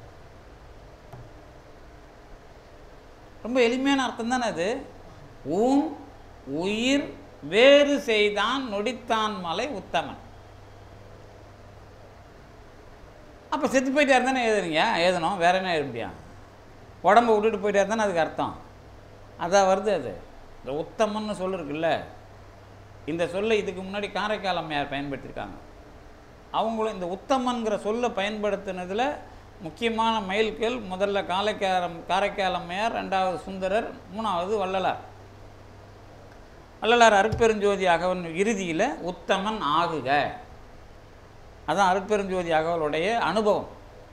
ரொம்ப எளிமையான அர்த்தம் தானே அது ஊன் உயிர் வேறு செய்தான் நொடித்தான் மலை உத்தமன் அப்போ செத்து போயிட்டாரு தானே எழுதுறீங்க எழுதணும் வேற என்ன எழுத முடியும் உடம்ப விட்டுட்டு போயிட்டாரு தானே அதுக்கு அர்த்தம் அதான் வருது அது இந்த உத்தமன்னு சொல் இருக்குல்ல இந்த சொல்லை இதுக்கு முன்னாடி காரைக்கால் அம்மையார் பயன்படுத்தியிருக்காங்க அவங்களும் இந்த உத்தமன்கிற சொல்லை பயன்படுத்தினதில் முக்கியமான மைல்கல் முதல்ல காரைக்காலம் காரைக்கால் அம்மையார் ரெண்டாவது சுந்தரர் மூணாவது வள்ளலார் வள்ளலார் அருட்பெருஞ்சோதி அகவன் இறுதியில் உத்தமன் ஆகுக அதான் அருட்பெருஞ்சோதி அகவலுடைய அனுபவம்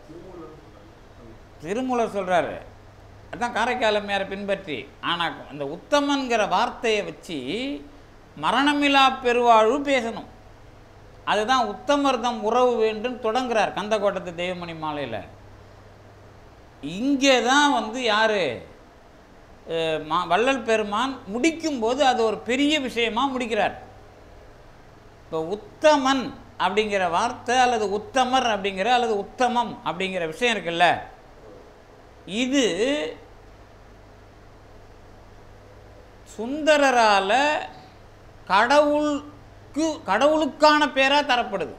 திருமூலர் சொல்கிறாரு அதான் காரைக்கால் அம்மையாரை பின்பற்றி ஆனால் அந்த உத்தமன்கிற வார்த்தையை வச்சு மரணமில்லா பெருவாழ்வு பேசணும் அதுதான் உத்தமர்தம் உறவு வேண்டும் தொடங்குறார் கந்தக்கோட்டத்து தெய்வமணி மாலையில் இங்கே தான் வந்து யார் மா வள்ளல் பெருமான் முடிக்கும்போது அது ஒரு பெரிய விஷயமா முடிக்கிறார் இப்போ உத்தமன் அப்படிங்கிற வார்த்தை அல்லது உத்தமர் அப்படிங்கிற அல்லது உத்தமம் அப்படிங்கிற விஷயம் இருக்குல்ல இது சுந்தரரால கடவுளுக்கு கடவுளுக்கான பேரா தரப்படுது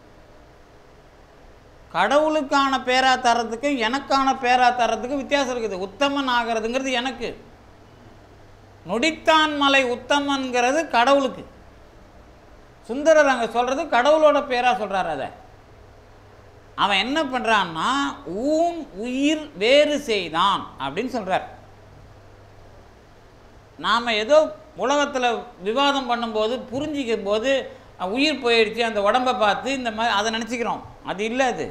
கடவுளுக்கான பேரா தரத்துக்கும் எனக்கான பேரா தரத்துக்கும் வித்தியாசம் இருக்குது உத்தமன் ஆகிறதுங்கிறது எனக்கு நொடித்தான் மலை உத்தமன்கிறது கடவுளுக்கு சுந்தரர் அங்கே சொல்கிறது கடவுளோட பேராக சொல்கிறார் அதை அவன் என்ன பண்ணுறான்னா ஊன் உயிர் வேறு செய்தான் அப்படின்னு சொல்கிறார் நாம் ஏதோ உலகத்தில் விவாதம் பண்ணும்போது புரிஞ்சிக்கும் போது அஹ், உயிர் போயிடுச்சு அந்த உடம்பை பார்த்து இந்த மாதிரி அதை நினச்சிக்கிறோம் அது இல்லை அது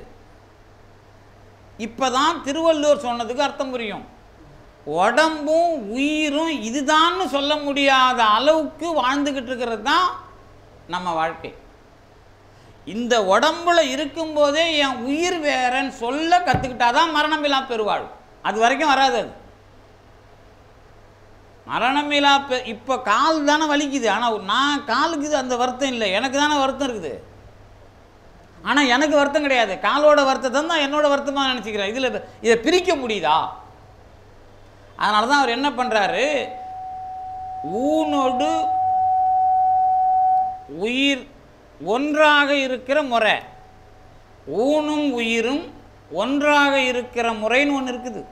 இப்போ தான் திருவள்ளுவர் சொன்னதுக்கு அர்த்தம் புரியும் உடம்பும் உயிரும் இதுதான்னு சொல்ல முடியாத அளவுக்கு வாழ்ந்துக்கிட்டு இருக்கிறது தான் நம்ம வாழ்க்கை இந்த உடம்புல இருக்கும்போதே என் உயிர் வேறன்னு சொல்ல கற்றுக்கிட்டாதான் மரணமில்லா பெருவாழ் அது வரைக்கும் வராது அது மரணமிலா பெ இப்போ கால் தானே வலிக்குது ஆனால் நான் காலுக்கு இது அந்த வருத்தம் இல்லை எனக்கு தானே வருத்தம் இருக்குது ஆனால் எனக்கு வருத்தம் கிடையாது காலோட வருத்தத்தை தான் என்னோட வருத்தமாக நினச்சிக்கிறேன் இதில் இதை பிரிக்க முடியுதா அதனால தான் அவர் என்ன பண்ணுறாரு ஊனோடு உயிர் ஒன்றாக இருக்கிற முறை ஊனும் உயிரும் ஒன்றாக இருக்கிற முறைன்னு ஒன்று இருக்குது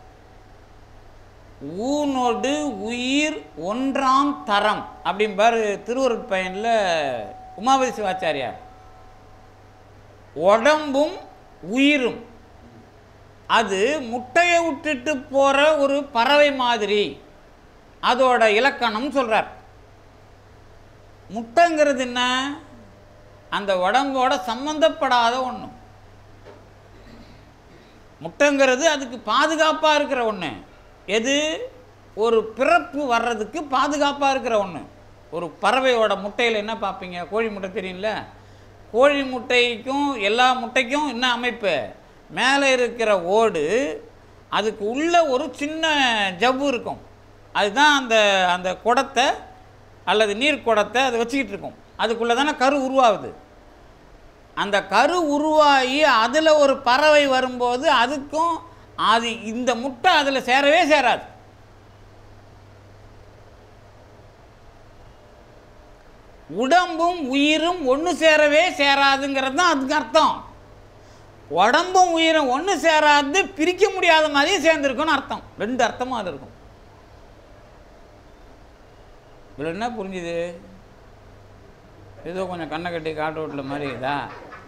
ஊனோடு உயிர் ஒன்றாம் தரம் அப்படிம்பாரு திருவருட்பயனில் உமாபதி சிவாச்சாரியார் உடம்பும் உயிரும் அது முட்டையை விட்டுட்டு போகிற ஒரு பறவை மாதிரி அதோட இலக்கணம் சொல்கிறார் முட்டைங்கிறது என்ன அந்த உடம்போட சம்பந்தப்படாத ஒன்று முட்டைங்கிறது அதுக்கு பாதுகாப்பாக இருக்கிற ஒன்று எது ஒரு பிறப்பு வர்றதுக்கு பாதுகாப்பாக இருக்கிற ஒன்று ஒரு பறவையோட முட்டையில் என்ன பார்ப்பீங்க கோழி முட்டை தெரியும்ல கோழி முட்டைக்கும் எல்லா முட்டைக்கும் என்ன அமைப்பு மேலே இருக்கிற ஓடு அதுக்கு உள்ள ஒரு சின்ன ஜவ்வு இருக்கும் அதுதான் அந்த அந்த குடத்தை அல்லது நீர் குடத்தை அதை வச்சுக்கிட்டு இருக்கும் அதுக்குள்ளே தானே கரு உருவாகுது அந்த கரு உருவாகி அதில் ஒரு பறவை வரும்போது அதுக்கும் அது இந்த முட்டை அதில் சேரவே சேராது உடம்பும் உயிரும் ஒன்று சேரவே சேராதுங்கிறது தான் அதுக்கு அர்த்தம் உடம்பும் உயிரும் ஒன்று சேராது பிரிக்க முடியாத மாதிரியே சேர்ந்துருக்குன்னு அர்த்தம் ரெண்டு அர்த்தமும் அது இருக்கும் இதில் என்ன புரிஞ்சுது ஏதோ கொஞ்சம் கண்ணை கட்டி காட்டு ஓட்டில் மாதிரி இதா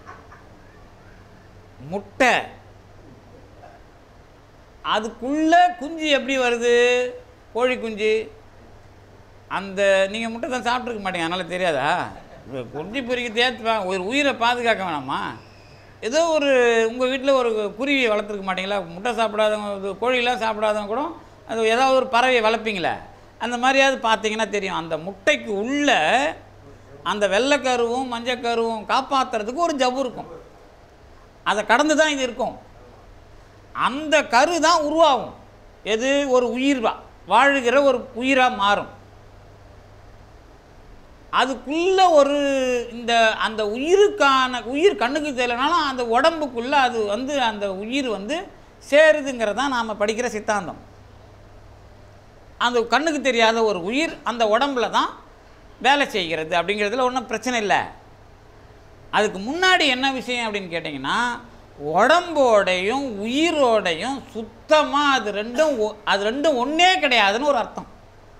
முட்டை அதுக்குள்ள குஞ்சு எப்படி வருது கோழி குஞ்சு அந்த நீங்கள் முட்டை தான் சாப்பிட்ருக்க மாட்டீங்க அதனால் தெரியாதா இப்ப குஞ்சு பொறிக்க தேர்த்து ஒரு உயிரை பாதுகாக்க வேணாமா ஏதோ ஒரு உங்கள் வீட்டில் ஒரு குருவி வளர்த்துருக்க மாட்டீங்களா முட்டை சாப்பிடாதவங்க இது கோழியெல்லாம் சாப்பிடாதவங்க கூட அது ஏதாவது ஒரு பறவையை வளர்ப்பீங்களே அந்த மாதிரியாவது பார்த்தீங்கன்னா தெரியும் அந்த முட்டைக்கு உள்ள அந்த வெள்ளைக்கருவும் மஞ்சக்கருவும் காப்பாற்றுறதுக்கு ஒரு ஜவ்வு இருக்கும் அதை கடந்து தான் இது இருக்கும் அந்த கரு தான் உருவாகும் எது ஒரு உயிர் வா வாழுகிற ஒரு உயிராக மாறும் அதுக்குள்ள ஒரு இந்த அந்த உயிருக்கான உயிர் கண்ணுக்கு தெரியலனாலும் அந்த உடம்புக்குள்ள அது வந்து அந்த உயிர் வந்து சேருதுங்கிறதான் நாம் படிக்கிற சித்தாந்தம் அந்த கண்ணுக்கு தெரியாத ஒரு உயிர் அந்த உடம்புல தான் வேலை செய்கிறது அப்படிங்கிறதுல ஒன்றும் பிரச்சனை இல்லை அதுக்கு முன்னாடி என்ன விஷயம் அப்படின்னு கேட்டிங்கன்னா உடம்போடையும் உயிரோடையும் சுத்தமாக அது ரெண்டும் ஒ- அது ரெண்டும் ஒன்றே கிடையாதுன்னு ஒரு அர்த்தம்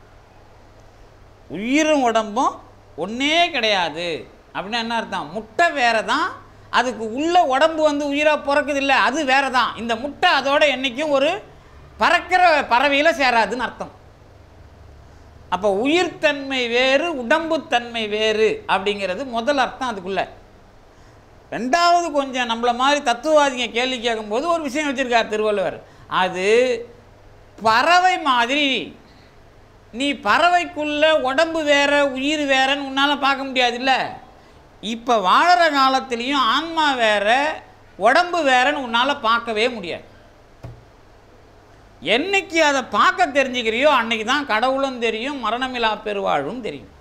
உயிரும் உடம்பும் ஒன்றே கிடையாது அப்படின்னா என்ன அர்த்தம் முட்டை வேற தான் அதுக்கு உள்ள உடம்பு வந்து உயிராக பிறக்குது இல்லை அது வேற தான் இந்த முட்டை அதோட என்றைக்கும் ஒரு பறக்கிற பறவையில் சேராதுன்னு அர்த்தம் அப்போ உயிர்த்தன்மை வேறு உடம்புத்தன்மை வேறு அப்படிங்கிறது முதல் அர்த்தம் அதுக்குள்ள ரெண்டாவது கொஞ்சம் நம்மள மாதிரி தத்துவவாதிங்க கேள்வி கேட்கும்போது ஒரு விஷயம் வச்சுருக்கார் திருவள்ளுவர் அது பறவை மாதிரி நீ பறவைக்குள்ள உடம்பு வேற உயிர் வேறன்னு உன்னால் பார்க்க முடியாதுல்ல இப்போ வாழற காலத்துலேயும் ஆன்மா வேற உடம்பு வேறன்னு உன்னால் பார்க்கவே முடியாது என்னைக்கு அதை பார்க்க தெரிஞ்சுக்கிறியோ அன்னைக்கு தான் கடவுளும் தெரியும் மரணமில்லா பெருவாழும் தெரியும்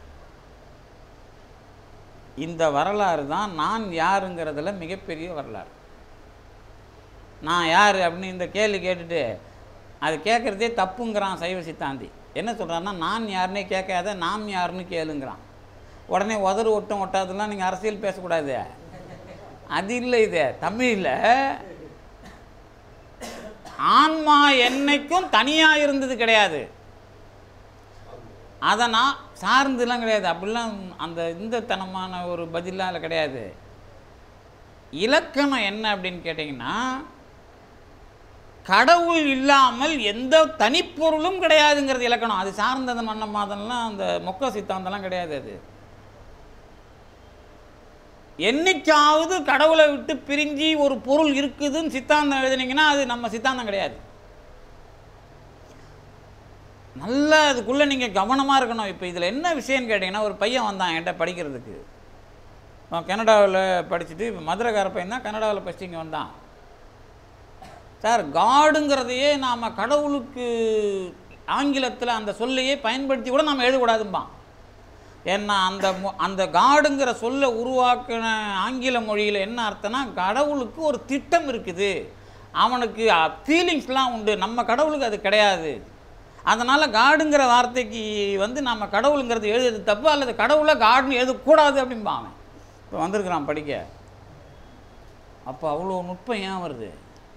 இந்த வரலாறு தான் நான் யாருங்கிறதுல மிகப்பெரிய வரலாறு நான் யார் அப்படின்னு இந்த கேள்வி கேட்டுட்டு அது கேட்குறதே தப்புங்கிறான் சைவ சித்தாந்தி என்ன சொல்கிறான்னா நான் யாருன்னே கேட்காத நாம் யாருன்னு கேளுங்கிறான் உடனே உதறு ஒட்டும் ஒட்டாதெல்லாம் நீங்கள் அரசியல் பேசக்கூடாது அது இல்லை இது தமிழில் ஆன்மா என்னைக்கும் தனியாக இருந்தது கிடையாது அதை நான் சார்ந்துலாம் கிடையாது அப்படிலாம் அந்த இந்த தனமான ஒரு பதிலாம் அதில் கிடையாது இலக்கணம் என்ன அப்படின்னு கேட்டிங்கன்னா கடவுள் இல்லாமல் எந்த தனிப்பொருளும் கிடையாதுங்கிறது இலக்கணம் அது சார்ந்த மன்ன மாதம்லாம் அந்த மொக்க சித்தாந்தம்லாம் கிடையாது அது என்னைக்காவது கடவுளை விட்டு பிரிஞ்சு ஒரு பொருள் இருக்குதுன்னு சித்தாந்தம் எழுதுனீங்கன்னா அது நம்ம சித்தாந்தம் கிடையாது நல்லா அதுக்குள்ளே நீங்கள் கவனமாக இருக்கணும் இப்போ இதில் என்ன விஷயம்னு கேட்டிங்கன்னா ஒரு பையன் வந்தான் என்கிட்ட படிக்கிறதுக்கு அவன் கனடாவில் படிச்சுட்டு இப்போ மதுரைக்கார பையன் தான் கனடாவில் படிச்சு இங்கே வந்தான் சார் காடுங்கிறதையே நாம் கடவுளுக்கு ஆங்கிலத்தில் அந்த சொல்லையே பயன்படுத்தி கூட நம்ம எழுதக்கூடாதும்பான் ஏன்னா அந்த மொ- அந்த காடுங்கிற சொல்லை உருவாக்கின ஆங்கில மொழியில் என்ன அர்த்தம்னா கடவுளுக்கு ஒரு திட்டம் இருக்குது அவனுக்கு ஃபீலிங்ஸ்லாம் உண்டு நம்ம கடவுளுக்கு அது கிடையாது அதனால் காடுங்கிற வார்த்தைக்கு வந்து நம்ம கடவுளுங்கிறது எழுதுறது தப்பு அல்லது கடவுளை காடுன்னு எழுதக்கூடாது அப்படிம்பான் அவன் இப்போ வந்திருக்கிறான் படிக்க அப்போ அவ்வளோ நுட்பம் ஏன் வருது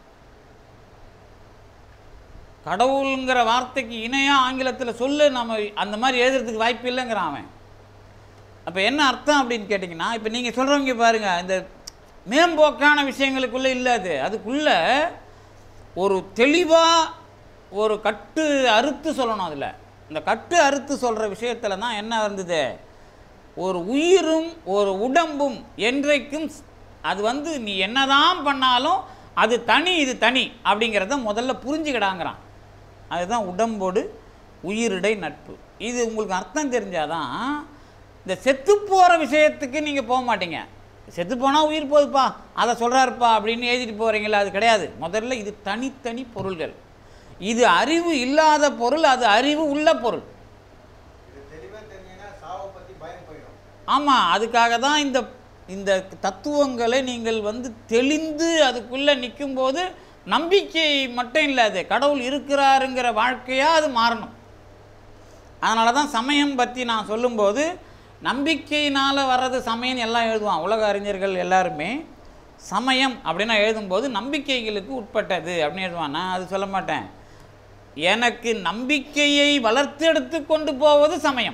கடவுளுங்கிற வார்த்தைக்கு இணையாக ஆங்கிலத்தில் சொல்லு நம்ம அந்த மாதிரி எழுதுறதுக்கு வாய்ப்பு இல்லைங்கிறான் அவன் அப்போ என்ன அர்த்தம் அப்படின்னு கேட்டிங்கன்னா இப்போ நீங்கள் சொல்கிறவங்க பாருங்கள் இந்த மேம்போக்கான விஷயங்களுக்குள்ளே இல்லை அது அதுக்குள்ளே ஒரு தெளிவாக ஒரு கட்டு அறுத்து சொல்லணும் அதில் இந்த கட்டு அறுத்து சொல்கிற விஷயத்தில் தான் என்ன இருந்தது ஒரு உயிரும் ஒரு உடம்பும் என்றைக்கும் ஸ்- அது வந்து நீ என்னதான் பண்ணாலும் அது தனி இது தனி அப்படிங்கிறத முதல்ல புரிஞ்சுக்கிடாங்கிறான் அதுதான் உடம்போடு உயிரிடை நட்பு இது உங்களுக்கு அர்த்தம் தெரிஞ்சாதான் இந்த செத்து போகிற விஷயத்துக்கு நீங்கள் போக மாட்டீங்க செத்து போனால் உயிர் போகுதுப்பா அதை சொல்கிறாருப்பா அப்படின்னு எழுதிட்டு போகிறீங்களா அது கிடையாது முதல்ல இது தனித்தனி பொருள்கள் இது அறிவு இல்லாத பொருள் அது அறிவு உள்ள பொருள் இது தெளிவா தெரிஞ்சீங்கன்னா சாவை பத்தி பயம் போயிடும் ஆமாம் அதுக்காக தான் இந்த இந்த தத்துவங்களை நீங்கள் வந்து தெளிந்து அதுக்குள்ளே நிற்கும்போது நம்பிக்கை மட்டும் இல்லை அது கடவுள் இருக்கிறாருங்கிற வாழ்க்கையாக அது மாறணும் அதனால தான் சமயம் பற்றி நான் சொல்லும்போது நம்பிக்கையினால் வர்றது சமயம் எல்லாம் எழுதுவான் உலக அறிஞர்கள் எல்லாருமே சமயம் அப்படின்னா எழுதும்போது நம்பிக்கைகளுக்கு உட்பட்டது அப்படின்னு எழுதுவான் நான் அது சொல்ல மாட்டேன் எனக்கு நம்பிக்கையை வளர்த்தெடுத்து கொண்டு போவது சமயம்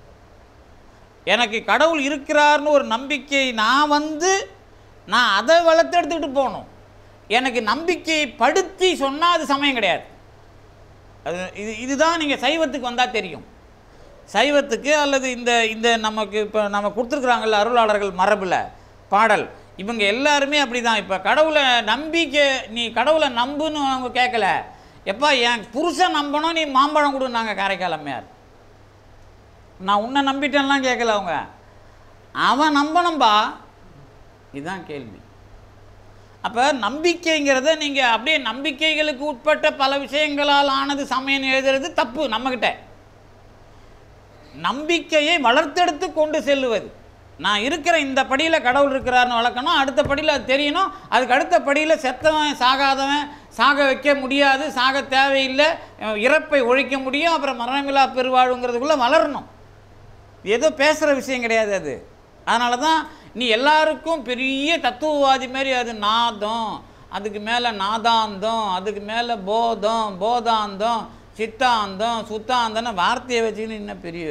எனக்கு கடவுள் இருக்கிறார்னு ஒரு நம்பிக்கை நான் வந்து நான் அதை வளர்த்தெடுத்துக்கிட்டு போகணும் எனக்கு நம்பிக்கையை படுத்தி சொன்னால் அது சமயம் கிடையாது அது இது இதுதான் நீங்கள் சைவத்துக்கு வந்தால் தெரியும் சைவத்துக்கு அல்லது இந்த இந்த நமக்கு இப்போ நம்ம கொடுத்துருக்குறாங்கல்ல அருளாளர்கள் மரபில் பாடல் இவங்க எல்லாருமே அப்படி தான் இப்போ கடவுளை நம்பிக்கை நீ கடவுளை நம்புன்னு அவங்க கேட்கல எப்பா என் புருஷன் நம்பணும் நீ மாம்பழம் கொடுன்னாங்க காரைக்கால் அம்மையார் நான் உன்னை நம்பிட்டேன்லாம் கேட்கல அவங்க அவன் நம்பணும்பா இதுதான் கேள்வி அப்போ நம்பிக்கைங்கிறத நீங்கள் அப்படியே நம்பிக்கைகளுக்கு உட்பட்ட பல விஷயங்களால் ஆனது சமயம் எழுதுறது தப்பு நம்மக்கிட்ட நம்பிக்கையை வளர்த்தெடுத்து கொண்டு செல்லுவது நான் இருக்கிற இந்த படியில் கடவுள் இருக்கிறாருன்னு வளர்க்கணும் அடுத்த படியில் அது தெரியணும் அதுக்கு அடுத்த படியில் செத்தவன் சாகாதவன் சாக வைக்க முடியாது சாக தேவையில்லை அஹ் இறப்பை ஒழிக்க முடியும் அப்புறம் மரணமில்லா பெருவாழ்வுங்கிறதுக்குள்ளே வளரணும் ஏதோ பேசுகிற விஷயம் கிடையாது அது அதனால தான் நீ எல்லாருக்கும் பெரிய தத்துவவாதி மாதிரி அது நாதம் அதுக்கு மேலே நாதாந்தம் அதுக்கு மேலே போதம் போதாந்தம் சித்தாந்தம் சுத்தாந்தம்னு வார்த்தையை வச்சுக்கின்னு இன்னும் பெரிய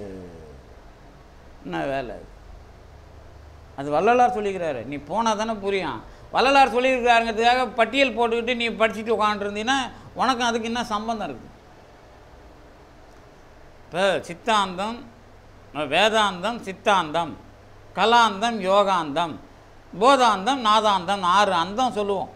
என்ன வேலை அது? அது வள்ளலார் சொல்லிக்கிறாரு நீ போனால் தானே புரியும் வள்ளலார் சொல்லியிருக்கிறாருங்கிறதுக்காக பட்டியல் போட்டுக்கிட்டு நீ படிச்சுட்டு உட்காந்துருந்தீங்கன்னா உனக்கும் அதுக்கு என்ன சம்பந்தம் இருக்குது இப்போ சித்தாந்தம் வேதாந்தம் சித்தாந்தம் கலாந்தம் யோகாந்தம் போதாந்தம் நாதாந்தம் ஆறு அந்தம் சொல்லுவோம்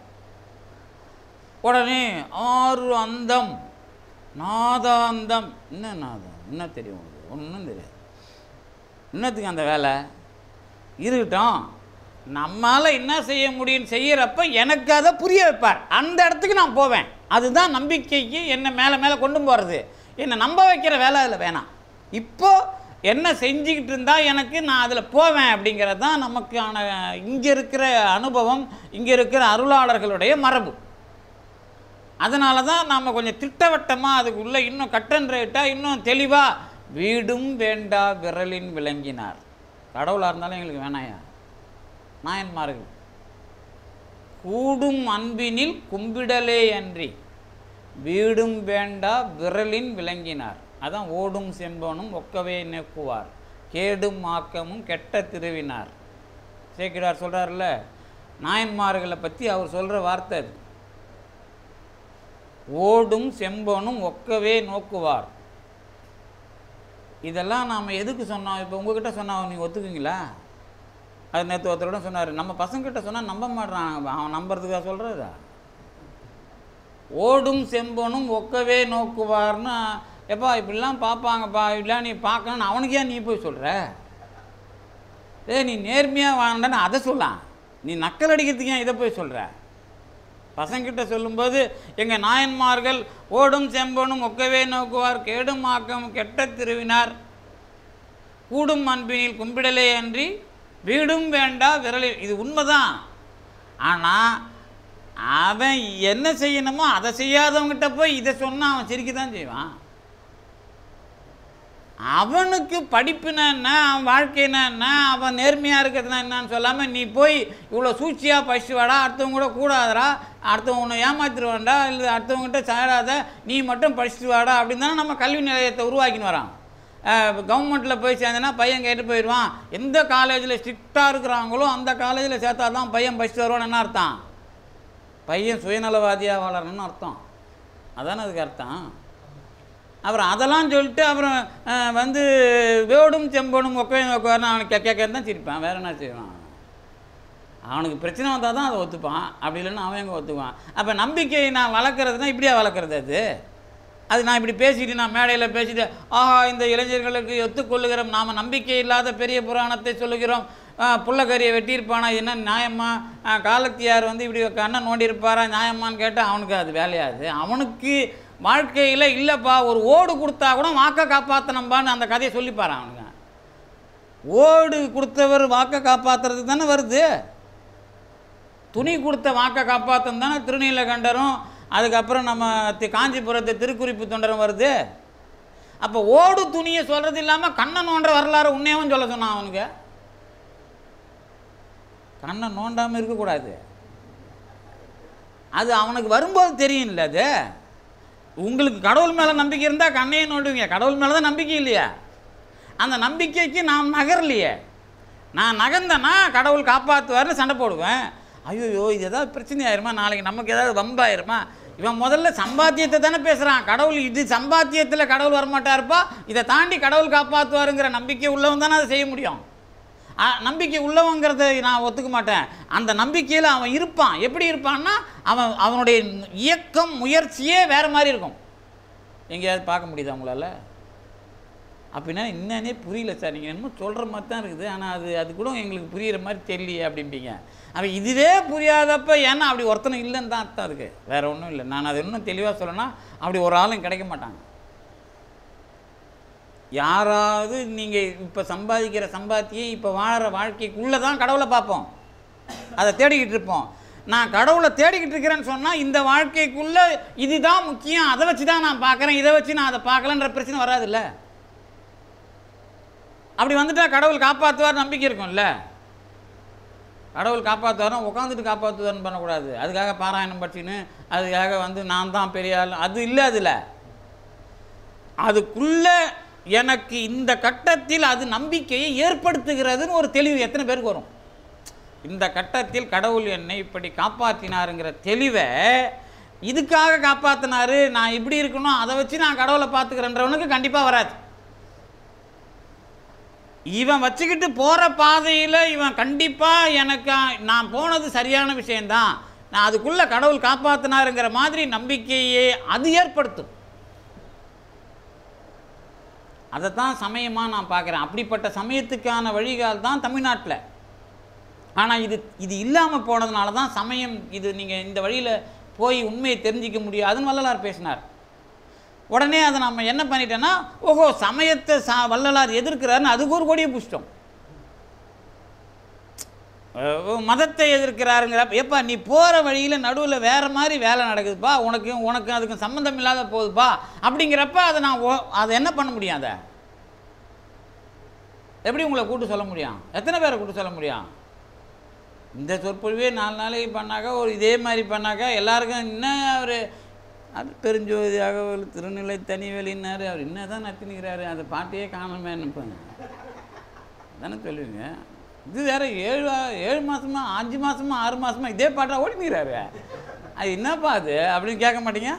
உடனே ஆறு அந்தம் நாதாந்தம் என்ன நாதம் என்ன தெரியும் உங்களுக்கு ஒன்றும் தெரியாது என்னத்துக்கு அந்த வேலை இருக்கட்டும் நம்மால் என்ன செய்ய முடியும்னு செய்கிறப்ப எனக்கு அதை புரிய வைப்பார் அந்த இடத்துக்கு நான் போவேன் அதுதான் நம்பிக்கைக்கு என்னை மேலே மேலே கொண்டு போகிறது என்னை நம்ப வைக்கிற வேலை அதில் வேணாம் இப்போ என்ன செஞ்சுக்கிட்டு இருந்தால் எனக்கு நான் அதில் போவேன் அப்படிங்கிறது தான் நமக்கான இங்கே இருக்கிற அனுபவம் இங்கே இருக்கிற அருளாளர்களுடைய மரபு அதனால தான் நாம் கொஞ்சம் திட்டவட்டமாக அதுக்குள்ளே இன்னும் கட்டன் ரேட்டாக இன்னும் தெளிவாக வீடும் வேண்டா விரலின் விளங்கினார் கடவுளாக இருந்தாலும் எங்களுக்கு வேணாயா நாயன்மார்கள் கூடும் அன்பினில் கும்பிடலே அன்றி வீடும் வேண்டா விரலின் விளங்கினார் அதான் ஓடும் செம்பனும் ஒக்கவே நெக்குவார் கேடும் ஆக்கமும் கெட்ட திருவினார் சேக்கிடார் சொல்கிறார்ல நாயன்மார்களை பற்றி அவர் சொல்கிற வார்த்தை அது ஓடும் செம்பனும் ஒக்கவே நோக்குவார் இதெல்லாம் நாம் எதுக்கு சொன்னோம் இப்போ உங்ககிட்ட சொன்னா நீங்கள் ஒத்துக்குங்களா அது நேற்று ஒருத்தரோட சொன்னார் நம்ம பசங்கிட்ட சொன்னால் நம்ப மாட்றான் அவன் நம்புறதுக்காக சொல்கிறதா ஓடும் செம்பனும் ஒக்கவே நோக்குவார்னு எப்பா இப்படிலாம் பார்ப்பாங்கப்பா இப்படிலாம் நீ பார்க்கணும்னு அவனுக்கு ஏன் நீ போய் சொல்கிற ஏய் நீ நேர்மையாக வாங்கன்னு அதை சொல்லலாம் நீ நக்கல் அடிக்கிறதுக்கு ஏன் இதை போய் சொல்கிற பசங்கிட்ட சொல்லும்போது எங்கள் நாயன்மார்கள் ஓடும் செம்பனும் ஒக்கவே நோக்குவார் கேடும் ஆக்கம் கெட்ட திருவினார் கூடும் அன்பினில் கும்பிடலே அன்றி வீடும் வேண்டா விரலில் இது உண்மைதான் ஆனால் அவன் என்ன செய்யணுமோ அதை செய்யாதவங்கிட்ட போய் இதை சொன்னால் அவன் சிரிக்க தான் செய்வான் அவனுக்கு படிப்புனா என்ன அவன் வாழ்க்கைனா என்ன அவன் நேர்மையாக இருக்கிறதுனா என்னன்னு சொல்லாமல் நீ போய் இவ்வளோ சூழ்ச்சியாக பசிச்சு வாடா அடுத்தவங்க கூட கூடாதடா அடுத்தவங்க உன்னை ஏமாத்திடுவான்டா இல்லை அடுத்தவங்ககிட்ட சேராத நீ மட்டும் படிச்சுட்டு வாடா அப்படின்னு தானே நம்ம கல்வி நிலையத்தை உருவாக்கின்னு வரான் கவர்மெண்ட்டில் போய் சேர்ந்தனா பையன் கேட்டு போயிடுவான் எந்த காலேஜில் ஸ்ட்ரிக்டாக இருக்கிறாங்களோ அந்த காலேஜில் சேர்த்தா தான் பையன் படிச்சுட்டு வருவான்னு என்ன அர்த்தம் பையன் சுயநலவாதியாக வளரணும்னு அர்த்தம் அதானே அதுக்கு அர்த்தம் அப்புறம் அதெல்லாம் சொல்லிட்டு அப்புறம் அஹ், வந்து வேடும் செம்பனும் ஒக்கையும் உட்காருன்னு அவனுக்கு கேட்க கேட்க தான் சிரிப்பான் வேற என்ன செய்வான் அவனுக்கு பிரச்சனை வந்தால் தான் அதை ஒத்துப்பான் அப்படி இல்லைன்னா அவன் எங்கே ஒத்துக்குவான் அப்போ நம்பிக்கையை நான் வளர்க்குறதுனா இப்படியா வளர்க்குறது அது அது நான் இப்படி பேசிட்டு நான் மேடையில் பேசிட்டு ஆஹா இந்த இளைஞர்களுக்கு ஒத்துக்கொள்ளுகிற நாம் நம்பிக்கை இல்லாத பெரிய புராணத்தை சொல்லுகிறோம் ஆஹ், புள்ளக்கரியை வெட்டியிருப்பானா இது என்ன நியாயமா ஆஹ், காலத்தியார் வந்து இப்படி கண்ணை நோண்டியிருப்பாரா நியாயமான்னு கேட்டால் அவனுக்கு அது வேலையாது அவனுக்கு வாழ்க்கையில் இல்லைப்பா ஒரு ஓடு கொடுத்தா கூட வாக்கை காப்பாற்றணும்பான்னு அந்த கதையை சொல்லிப்பாரான் அவனுங்க ஓடு கொடுத்தவர் வாக்கை காப்பாற்றுறதுக்கு தானே வருது துணி கொடுத்த வாக்கை காப்பாற்றணும் தானே திருநீலகண்டரும் அதுக்கப்புறம் நம்ம தி- காஞ்சிபுரத்து திருக்குறிப்பு தொண்டரும் வருது அப்போ ஓடு துணியை சொல்கிறது இல்லாமல் கண்ணன் நோன்ற வரலாறு உன்னையவும் சொல்ல சொன்னான் அவனுக்கு கண்ணை நோண்டாமல் இருக்கக்கூடாது அது அவனுக்கு வரும்போது தெரியும்ல அது உங்களுக்கு கடவுள் மேலே நம்பிக்கை இருந்தால் கண்ணையே நோண்டுவீங்க கடவுள் மேலே தான் நம்பிக்கை இல்லையா அந்த நம்பிக்கைக்கு நான் நகரலையே நான் நகர்ந்தேன்னா கடவுள் காப்பாற்றுவார்னு சண்டை போடுவேன் ஐயோ இது ஏதாவது பிரச்சனை ஆயிருமா நாளைக்கு நமக்கு ஏதாவது வம்பாயிருமா இவன் முதல்ல சம்பாத்தியத்தை தானே பேசுகிறான் கடவுள் இது சம்பாத்தியத்தில் கடவுள் வரமாட்டாருப்பா இதை தாண்டி கடவுள் காப்பாற்றுவாருங்கிற நம்பிக்கை உள்ளவன் தானே அதை செய்ய முடியும் ஆ, நம்பிக்கை உள்ளவங்கிறத நான் ஒத்துக்க மாட்டேன் அந்த நம்பிக்கையில் அவன் இருப்பான் எப்படி இருப்பான்னா அவன் அவனுடைய இயக்கம் முயற்சியே வேறு மாதிரி இருக்கும் எங்கேயாவது பார்க்க முடியுதா உங்களால் அப்படின்னா என்னன்னே புரியல சார் நீங்கள் என்னமோ சொல்கிற மாதிரி தான் இருக்குது ஆனால் அது அது கூட எங்களுக்கு புரியிற மாதிரி தெரியலையே அப்படிம்பீங்க அவன் இதுவே புரியாதப்ப ஏன்னா அப்படி ஒருத்தனும் இல்லைன்னு தான் அர்த்தம் இருக்குது வேறு ஒன்றும் இல்லை நான் அதை இன்னும் தெளிவாக சொல்லணும்னா அப்படி ஒரு ஆளும் கிடைக்க மாட்டாங்க யாராவது நீங்கள் இப்போ சம்பாதிக்கிற சம்பாத்தியம் இப்போ வாழற வாழ்க்கைக்குள்ளே தான் கடவுளை பார்ப்போம் அதை தேடிக்கிட்டு இருப்போம் நான் கடவுளை தேடிக்கிட்டு இருக்கிறேன்னு சொன்னால் இந்த வாழ்க்கைக்குள்ளே இதுதான் முக்கியம் அதை வச்சு தான் நான் பார்க்குறேன் இதை வச்சு நான் அதை பார்க்கலன்ற பிரச்சனை வராதுல்ல அப்படி வந்துட்டா கடவுள் காப்பாற்றுவார் நம்பிக்கை இருக்கும்ல கடவுள் காப்பாற்றுவாரும் உட்காந்துட்டு காப்பாற்றுவார்னு பண்ணக்கூடாது அதுக்காக பாராயணம் படிச்சுன்னு அதுக்காக வந்து நான் தான் பெரிய ஆள் அது இல்லை அதில் அதுக்குள்ள எனக்கு இந்த கட்டத்தில் அது நம்பிக்கையை ஏற்படுத்துகிறதுன்னு ஒரு தெளிவு எத்தனை பேருக்கு வரும் இந்த கட்டத்தில் கடவுள் என்னை இப்படி காப்பாற்றினாருங்கிற தெளிவை இதுக்காக காப்பாற்றினாரு நான் இப்படி இருக்கணும் அதை வச்சு நான் கடவுளை பார்த்துக்கிறேன்றவனுக்கு கண்டிப்பாக வராது இவன் வச்சுக்கிட்டு போகிற பாதையில் இவன் கண்டிப்பாக எனக்கு நான் போனது சரியான விஷயந்தான் நான் அதுக்குள்ளே கடவுள் காப்பாற்றினாருங்கிற மாதிரி நம்பிக்கையை அது ஏற்படுத்தும் அதைத்தான் சமயமாக நான் பார்க்குறேன் அப்படிப்பட்ட சமயத்துக்கான வழிகால் தான் தமிழ்நாட்டில் ஆனால் இது இது இல்லாமல் போனதுனால தான் சமயம் இது நீங்கள் இந்த வழியில் போய் உண்மையை தெரிஞ்சிக்க முடியாதுன்னு வள்ளலார் பேசினார் உடனே அதை நம்ம என்ன பண்ணிட்டோன்னா ஓஹோ சமயத்தை சா வள்ளலார் எதிர்க்கிறாருன்னு அதுக்கு ஒரு கொடியை புஷ்டம் அஹ் மதத்தை எதிர்க்கிறாருங்கிற எப்பா நீ போகிற வழியில் நடுவில் வேறு மாதிரி வேலை நடக்குதுப்பா உனக்கும் உனக்கும் அதுக்கும் சம்மந்தம் இல்லாத போகுதுப்பா அப்படிங்கிறப்ப அதை நான் ஓ- அதை என்ன பண்ண முடியும் அதை எப்படி உங்களை கூட்டு சொல்ல முடியும் எத்தனை பேரை கூட்டு சொல்ல முடியும் இந்த சொற்பொழிவே நாலு நாளைக்கு பண்ணாக்கா ஒரு இதே மாதிரி பண்ணாக்கா எல்லாருக்கும் என்ன அவர் அது பெருஞ்சோதியாக ஒரு திருநிலை தனிவெளின்னாரு அவர் என்ன தான் நத்தினுக்கிறாரு அந்த பாட்டையே காணாமே நினைப்பாங்க தானே சொல்லுவீங்க இது வேற ஏழு வா- ஏழு மாசமா அஞ்சு மாசமா ஆறு மாசமா இதே பாட்டாக ஓடினுக்கிறாரு அது என்னப்பா அது அப்படின்னு கேட்க மாட்டீங்க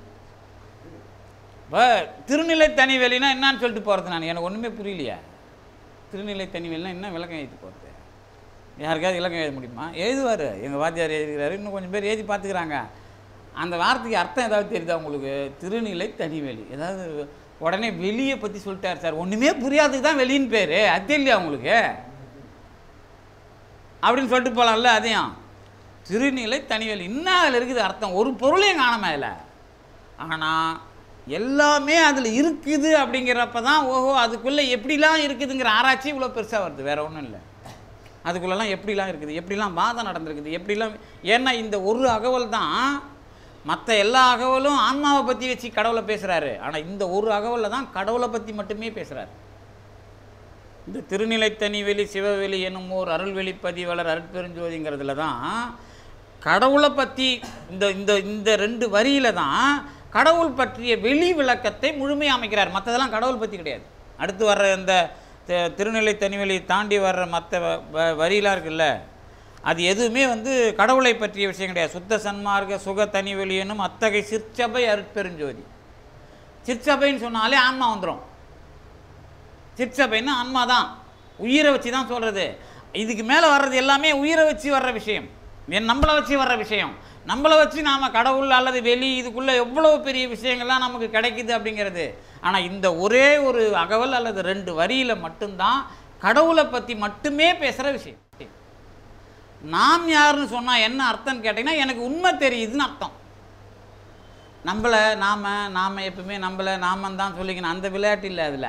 இப்போ திருநிலை தனிவெளினா என்னன்னு சொல்லிட்டு போகிறது நான் எனக்கு ஒன்றுமே புரியலையே திருநிலை தனிவெளினா என்ன விளக்கம் எழுதி போகிறது யாருக்காவது இலக்கம் எழுத முடியுமா எழுதுவார் எங்கள் வாத்தியார் எழுதுகிறாரு இன்னும் கொஞ்சம் பேர் எழுதி பார்த்துக்கிறாங்க அந்த வார்த்தைக்கு அர்த்தம் ஏதாவது தெரியுதா உங்களுக்கு திருநிலை தனிவெளி ஏதாவது உடனே வெளியை பற்றி சொல்லிட்டார் சார் ஒன்றுமே புரியாததுக்கு தான் வெளின்னு பேர் அது தெரியலையா உங்களுக்கு அப்படின்னு சொல்லிட்டு போகலாம்ல அதையும் திருநிலை தனிவெளி இன்னும் அதில் இருக்குது அர்த்தம் ஒரு பொருளையும் காணாம அதில் ஆனால் எல்லாமே அதில் இருக்குது அப்படிங்கிறப்ப தான் ஓஹோ அதுக்குள்ளே எப்படிலாம் இருக்குதுங்கிற ஆராய்ச்சி இவ்வளோ பெருசாக வருது வேற ஒன்றும் இல்லை அதுக்குள்ளெல்லாம் எப்படிலாம் இருக்குது எப்படிலாம் வாதம் நடந்திருக்குது எப்படிலாம் ஏன்னா இந்த ஒரு அகவல் தான் மற்ற எல்லா அகவலும் ஆன்மாவை பற்றி வச்சு கடவுளை பேசுகிறாரு ஆனால் இந்த ஒரு அகவலில் தான் கடவுளை பற்றி மட்டுமே பேசுகிறாரு இந்த திருநிலைத்தனி வெளி சிவவெளி என்னும் ஓர் அருள்வெளி பதிவலர் அருட்பெருஞ்சோதிங்கிறதுல தான் கடவுளை பற்றி இந்த இந்த இந்த ரெண்டு வரியில தான் கடவுள் பற்றிய வெளி விளக்கத்தை முழுமையாக அமைக்கிறார் மற்றதெல்லாம் கடவுள் பற்றி கிடையாது அடுத்து வர்ற இந்த தி- திருநிலை தனிவெளி தாண்டி வர்ற மற்ற வரியிலாம் இருக்குல்ல அது எதுவுமே வந்து கடவுளை பற்றிய விஷயம் கிடையாது சுத்த சன்மார்க்க சுக தனிவெளி என்னும் அத்தகைய சிற்சபை அருட்பெருஞ்சோதி சிற்சபைன்னு சொன்னாலே ஆன்மா வந்துடும் சிற்சபைன்னு ஆன்மா தான் உயிரை வச்சு தான் சொல்கிறது இதுக்கு மேலே வர்றது எல்லாமே உயிரை வச்சு வர்ற விஷயம் என் நம்மளை வச்சு வர்ற விஷயம் நம்மளை வச்சு நாம் கடவுள் அல்லது வெளி இதுக்குள்ளே எவ்வளோ பெரிய விஷயங்கள்லாம் நமக்கு கிடைக்குது அப்படிங்கிறது ஆனால் இந்த ஒரே ஒரு அகவல் அல்லது ரெண்டு வரியில் மட்டும்தான் கடவுளை பற்றி மட்டுமே பேசுகிற விஷயம் நாம் யாருன்னு சொன்னால் என்ன அர்த்தம்னு கேட்டிங்கன்னா எனக்கு உண்மை தெரியுதுன்னு அர்த்தம் நம்மளை நாம் நாம் எப்பவுமே நம்மளை நாமன் தான் சொல்லிக்கணும் அந்த விளையாட்டு இல்லை அதில்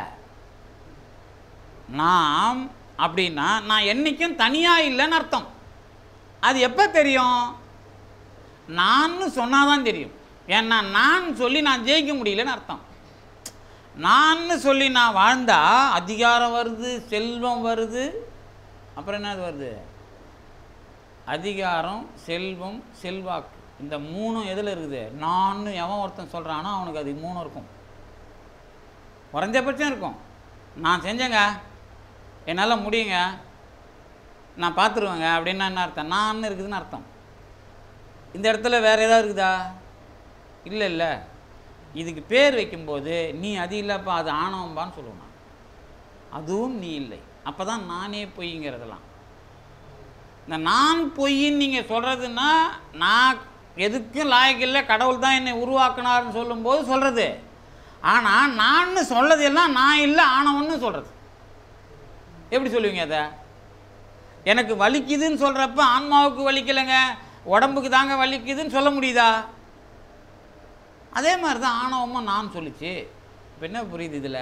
நாம் அப்படின்னா நான் என்றைக்கும் தனியாக இல்லைன்னு அர்த்தம் அது எப்போ தெரியும் நான்னு சொன்னால் தான் தெரியும் ஏன்னா நான் சொல்லி நான் ஜெயிக்க முடியலன்னு அர்த்தம் நான்னு சொல்லி நான் வாழ்ந்தா அதிகாரம் வருது செல்வம் வருது அப்புறம் என்னது வருது அதிகாரம் செல்வம் செல்வாக்கு இந்த மூணும் எதில் இருக்குது நான் எவன் ஒருத்தன் சொல்கிறானோ அவனுக்கு அது மூணும் இருக்கும் குறைஞ்சபட்சம் இருக்கும் நான் செஞ்சேங்க என்னால் முடியுங்க நான் பார்த்துருவேங்க அப்படின்னா என்ன அர்த்தம் நான் இருக்குதுன்னு அர்த்தம் இந்த இடத்துல வேறு ஏதாவது இருக்குதா இல்லை இல்லை இதுக்கு பேர் வைக்கும்போது நீ அது இல்லைப்பா அது ஆணவம்பான்னு சொல்லுவேன் நான். அதுவும் நீ இல்லை அப்போ தான் நானே பொய்ங்கிறதெல்லாம் இந்த நான் பொய்ன்னு நீங்கள் சொல்கிறதுன்னா நான் எதுக்கும் லாயக்கில்லை கடவுள் தான் என்னை உருவாக்குனார்னு சொல்லும்போது சொல்கிறது ஆனால் நான் சொல்லது எல்லாம் நான் இல்லை ஆணவன்னு சொல்கிறது எப்படி சொல்லுவீங்க அதை எனக்கு வலிக்குதுன்னு சொல்கிறப்ப ஆன்மாவுக்கு வலிக்கலைங்க உடம்புக்கு தாங்க வலிக்குதுன்னு சொல்ல முடியுதா அதே மாதிரி தான் ஆணவமும் நான் சொல்லிச்சு இப்போ என்ன புரியுது இதில்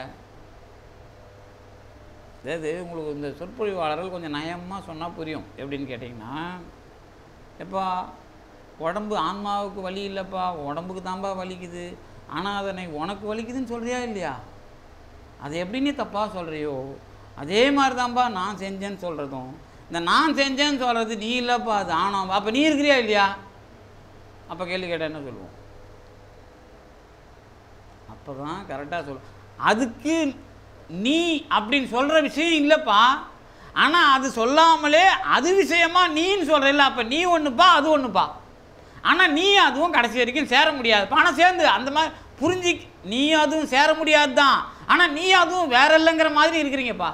அதாவது உங்களுக்கு இந்த சொற்பொழிவாளர்கள் கொஞ்சம் நயமாக சொன்னால் புரியும் எப்படின்னு கேட்டிங்கன்னா எப்பா உடம்பு ஆன்மாவுக்கு வலி இல்லைப்பா உடம்புக்கு தான்ப்பா வலிக்குது ஆனால் அதனை உனக்கு வலிக்குதுன்னு சொல்கிறியா இல்லையா அது எப்படி நீ தப்பாக சொல்கிறியோ அதே மாதிரி தான்ப்பா நான் செஞ்சேன்னு சொல்கிறதும் இந்த நான் செஞ்சேன்னு சொல்கிறது நீ இல்லைப்பா அது ஆனாம்பா அப்போ நீ இருக்கிறியா இல்லையா அப்போ கேள்வி கேட்டால் என்ன சொல்லுவோம் அப்போ தான் கரெக்டாக சொல்லும் அதுக்கு நீ அப்படின்னு சொல்கிற விஷயம் இல்லைப்பா ஆனால் அது சொல்லாமலே அது விஷயமா நீன்னு சொல்கிறல்ல அப்போ நீ ஒன்றுப்பா அது ஒன்றுப்பா ஆனால் நீ அதுவும் கடைசி வரைக்கும் சேர முடியாது ஆனால் சேர்ந்து அந்த மாதிரி புரிஞ்சு நீ அதுவும் சேர முடியாது தான் ஆனால் நீ அதுவும் வேற இல்லைங்கிற மாதிரி இருக்கிறீங்கப்பா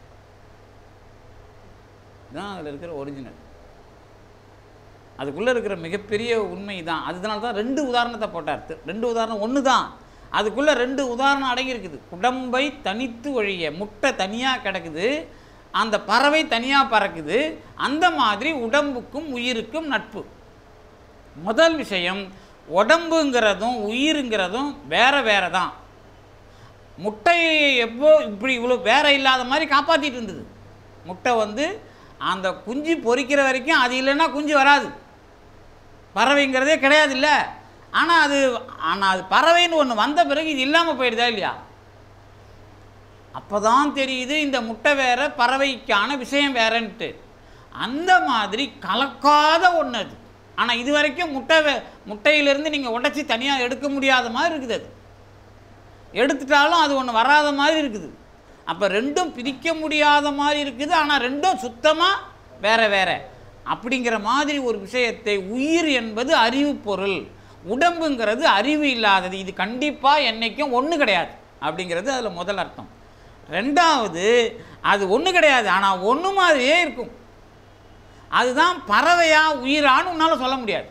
இதுதான் அதில் இருக்கிற ஒரிஜினல் அதுக்குள்ளே இருக்கிற மிகப்பெரிய உண்மை தான் அதனால தான் ரெண்டு உதாரணத்தை போட்டார் தி- ரெண்டு உதாரணம் ஒன்று தான் அதுக்குள்ளே ரெண்டு உதாரணம் அடங்கியிருக்குது குடம்பை தனித்து ஒழிய முட்டை தனியாக கிடக்குது அந்த பறவை தனியாக பறக்குது அந்த மாதிரி உடம்புக்கும் உயிருக்கும் நட்பு முதல் விஷயம் உடம்புங்கிறதும் உயிருங்கிறதும் வேற வேற தான் முட்டையை எப்போ இப்படி இவ்வளோ வேற இல்லாத மாதிரி காப்பாற்றிட்டு இருந்தது முட்டை வந்து அந்த குஞ்சு பொரிக்கிற வரைக்கும் அது இல்லைன்னா குஞ்சு வராது பறவைங்கிறதே கிடையாது இல்லை ஆனால் அது ஆனால் அது பறவைன்னு ஒன்று வந்த பிறகு இது இல்லாமல் போயிடுதா இல்லையா அப்போ தான் தெரியுது இந்த முட்டை வேற பறவைக்கான விஷயம் வேறன்ட்டு அந்த மாதிரி கலக்காத ஒன்று அது ஆனால் இது வரைக்கும் முட்டை வே- முட்டையிலிருந்து நீங்கள் உடைச்சி தனியாக எடுக்க முடியாத மாதிரி இருக்குது அது எடுத்துட்டாலும் அது ஒன்று வராத மாதிரி இருக்குது அப்போ ரெண்டும் பிரிக்க முடியாத மாதிரி இருக்குது ஆனால் ரெண்டும் சுத்தமாக வேற வேற அப்படிங்கிற மாதிரி ஒரு விஷயத்தை உயிர் என்பது அறிவு பொருள் உடம்புங்கிறது அறிவு இல்லாதது இது கண்டிப்பாக என்னைக்கும் ஒன்று கிடையாது அப்படிங்கிறது அதில் முதல் அர்த்தம் ரெண்டாவது அது ஒன்று கிடையாது ஆனால் ஒன்று மாதிரியே இருக்கும் அதுதான் பறவையா உயிரான்னு உன்னால் சொல்ல முடியாது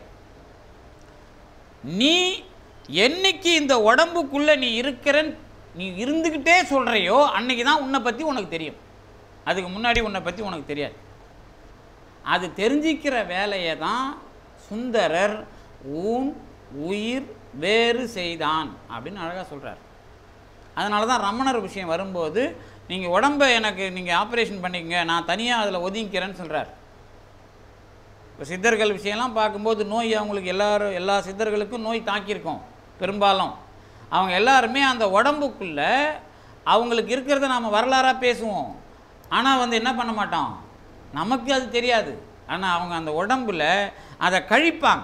நீ என்னைக்கு இந்த உடம்புக்குள்ளே நீ இருக்கிறன்னு நீ இருந்துக்கிட்டே சொல்கிறையோ அன்னைக்கு தான் உன்னை பற்றி உனக்கு தெரியும் அதுக்கு முன்னாடி உன்னை பற்றி உனக்கு தெரியாது அது தெரிஞ்சிக்கிற வேலையை தான் சுந்தரர் ஊன் உயிர் வேறு செய்தான் அப்படின்னு அழகாக சொல்கிறார் அதனால தான் ரமணர் விஷயம் வரும்போது நீங்கள் உடம்பை எனக்கு நீங்கள் ஆப்ரேஷன் பண்ணிக்கங்க நான் தனியாக அதில் ஒதுங்கிக்கிறேன்னு சொல்கிறார் இப்போ சித்தர்கள் விஷயம்லாம் பார்க்கும்போது நோய் அவங்களுக்கு எல்லாரும் எல்லா சித்தர்களுக்கும் நோய் தாக்கியிருக்கும் பெரும்பாலும் அவங்க எல்லாருமே அந்த உடம்புக்குள்ள அவங்களுக்கு இருக்கிறத நாம் வரலாறாக பேசுவோம் ஆனால் வந்து என்ன பண்ண மாட்டோம் நமக்கு அது தெரியாது ஆனால் அவங்க அந்த உடம்புல அதை கழிப்பாங்க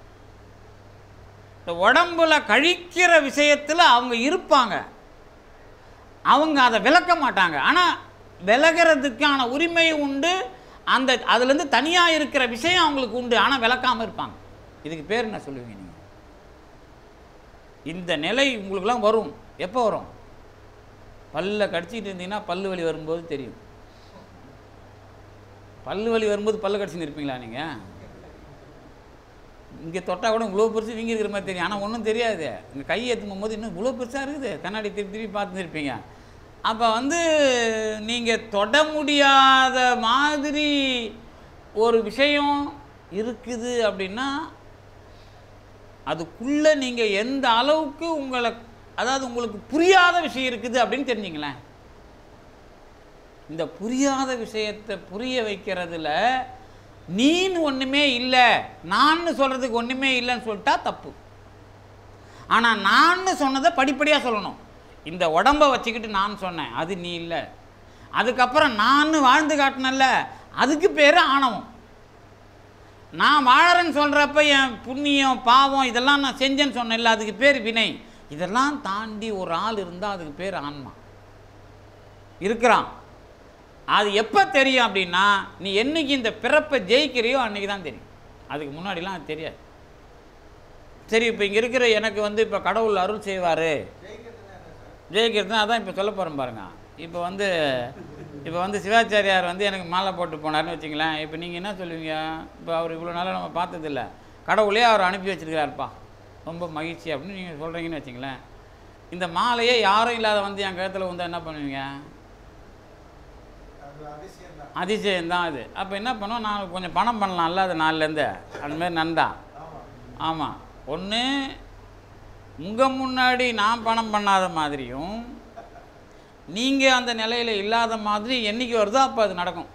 இந்த உடம்புல கழிக்கிற விஷயத்தில் அவங்க இருப்பாங்க அவங்க அதை விளக்க மாட்டாங்க ஆனால் விலகிறதுக்கான உரிமை உண்டு அந்த அதுலேருந்து தனியாக இருக்கிற விஷயம் அவங்களுக்கு உண்டு ஆனால் விளக்காமல் இருப்பாங்க இதுக்கு பேர் என்ன சொல்லுவீங்க நீங்கள் இந்த நிலை உங்களுக்குலாம் வரும் எப்போ வரும் பல்ல கடிச்சிட்டு இருந்தீங்கன்னா பல்லு வலி வரும்போது தெரியும் பல்லு வலி வரும்போது பல்ல கடிச்சுன்னு இருப்பீங்களா நீங்கள் இங்கே தொட்டால் கூட இவ்வளோ பெருசு வீங்கி இருக்கிற மாதிரி தெரியும் ஆனால் ஒன்றும் தெரியாது இந்த கையை ஏற்றும் போது இன்னும் இவ்வளோ பெருசாக இருக்குது கண்ணாடி திருப்பி திருப்பி பார்த்துன்னு இருப்பீங்க அப்போ வந்து நீங்கள் தொட முடியாத மாதிரி ஒரு விஷயம் இருக்குது அப்படின்னா அதுக்குள்ளே நீங்கள் எந்த அளவுக்கு உங்களை அதாவது உங்களுக்கு புரியாத விஷயம் இருக்குது அப்படின்னு தெரிஞ்சுங்களேன் இந்த புரியாத விஷயத்தை புரிய வைக்கிறதுல நீன்னு ஒன்றுமே இல்லை நான்னு சொல்கிறதுக்கு ஒன்றுமே இல்லைன்னு சொல்லிட்டா தப்பு ஆனால் நான்னு சொன்னதை படிப்படியாக சொல்லணும் இந்த உடம்பை வச்சுக்கிட்டு நான் சொன்னேன் அது நீ இல்லை அதுக்கப்புறம் நான் வாழ்ந்து காட்டினல்ல அதுக்கு பேர் ஆணவம் நான் வாழறேன்னு சொல்கிறப்ப என் புண்ணியம் பாவம் இதெல்லாம் நான் செஞ்சேன்னு சொன்னேன்ல அதுக்கு பேர் வினை இதெல்லாம் தாண்டி ஒரு ஆள் இருந்தால் அதுக்கு பேர் ஆன்மா இருக்கிறான் அது எப்போ தெரியும் அப்படின்னா நீ என்னைக்கு இந்த பிறப்பை ஜெயிக்கிறியோ அன்றைக்கி தான் தெரியும் அதுக்கு முன்னாடிலாம் அது தெரியாது சரி இப்போ இங்கே இருக்கிற எனக்கு வந்து இப்போ கடவுள் அருள் செய்வார் ஜெயிக்கிறதுனா என்ன சார் ஜெயிக்கிறதுனா அதான் இப்போ சொல்ல போகிறேன் பாருங்க இப்போ வந்து இப்போ வந்து சிவாச்சாரியார் வந்து எனக்கு மாலை போட்டு போனார்னு வச்சுங்களேன் இப்போ நீங்கள் என்ன சொல்லுவீங்க இப்போ அவர் இவ்வளோ நாளாக நம்ம பார்த்ததில்ல கடவுளே அவர் அனுப்பி வச்சிருக்கிறாருப்பா ரொம்ப மகிழ்ச்சி அப்படின்னு நீங்கள் சொல்கிறீங்கன்னு வச்சுங்களேன் இந்த மாலையே யாரும் இல்லாத வந்து என் கழுத்தில் வந்து என்ன பண்ணுவீங்க அது அதிசயம் தான் அதிசயம் தான் அது அப்போ என்ன பண்ணோம் நான் கொஞ்சம் பணம் பண்ணலாம்ல அது நாலுலேருந்து அந்த மாதிரி நந்தா ஆமா ஆமாம் ஒன்று உங்கள் முன்னாடி நான் பணம் பண்ணாத மாதிரியும் நீங்கள் அந்த நிலையில் இல்லாத மாதிரி என்னைக்கு வருதோ அப்போ அது நடக்கும்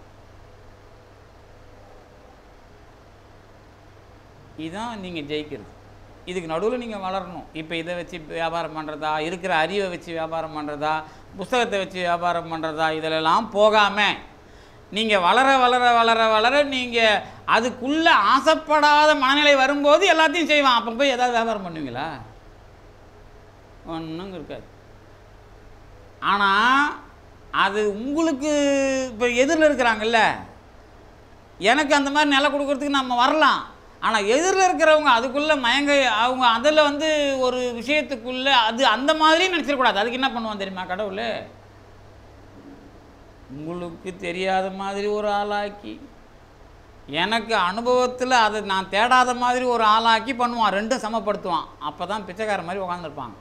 இதுதான் நீங்கள் ஜெயிக்கிறது இதுக்கு நடுவில் நீங்கள் வளரணும் இப்போ இதை வச்சு வியாபாரம் பண்ணுறதா இருக்கிற அறிவை வச்சு வியாபாரம் பண்ணுறதா புஸ்தகத்தை வச்சு வியாபாரம் பண்ணுறதா இதிலெல்லாம் போகாமல் நீங்கள் வளர வளர வளர வளர நீங்கள் அதுக்குள்ளே ஆசைப்படாத மனநிலை வரும்போது எல்லாத்தையும் செய்வான் அப்போ போய் ஏதாவது வியாபாரம் பண்ணுவீங்களா ஒன்றும் இருக்காது ஆனால் அது உங்களுக்கு இப்போ எதிரில் இருக்கிறாங்கல்ல எனக்கு அந்த மாதிரி நிலை கொடுக்கறதுக்கு நம்ம வரலாம் ஆனால் எதிரில் இருக்கிறவங்க அதுக்குள்ளே மயங்க அவங்க அதில் வந்து ஒரு விஷயத்துக்குள்ளே அது அந்த மாதிரி நினச்சிடக்கூடாது அதுக்கு என்ன பண்ணுவான் தெரியுமா கடவுள் உங்களுக்கு தெரியாத மாதிரி ஒரு ஆளாக்கி எனக்கு அனுபவத்தில் அதை நான் தேடாத மாதிரி ஒரு ஆளாக்கி பண்ணுவான் ரெண்டும் சமப்படுத்துவான் அப்போ தான் பிச்சைக்கார மாதிரி உட்காந்துருப்பாங்க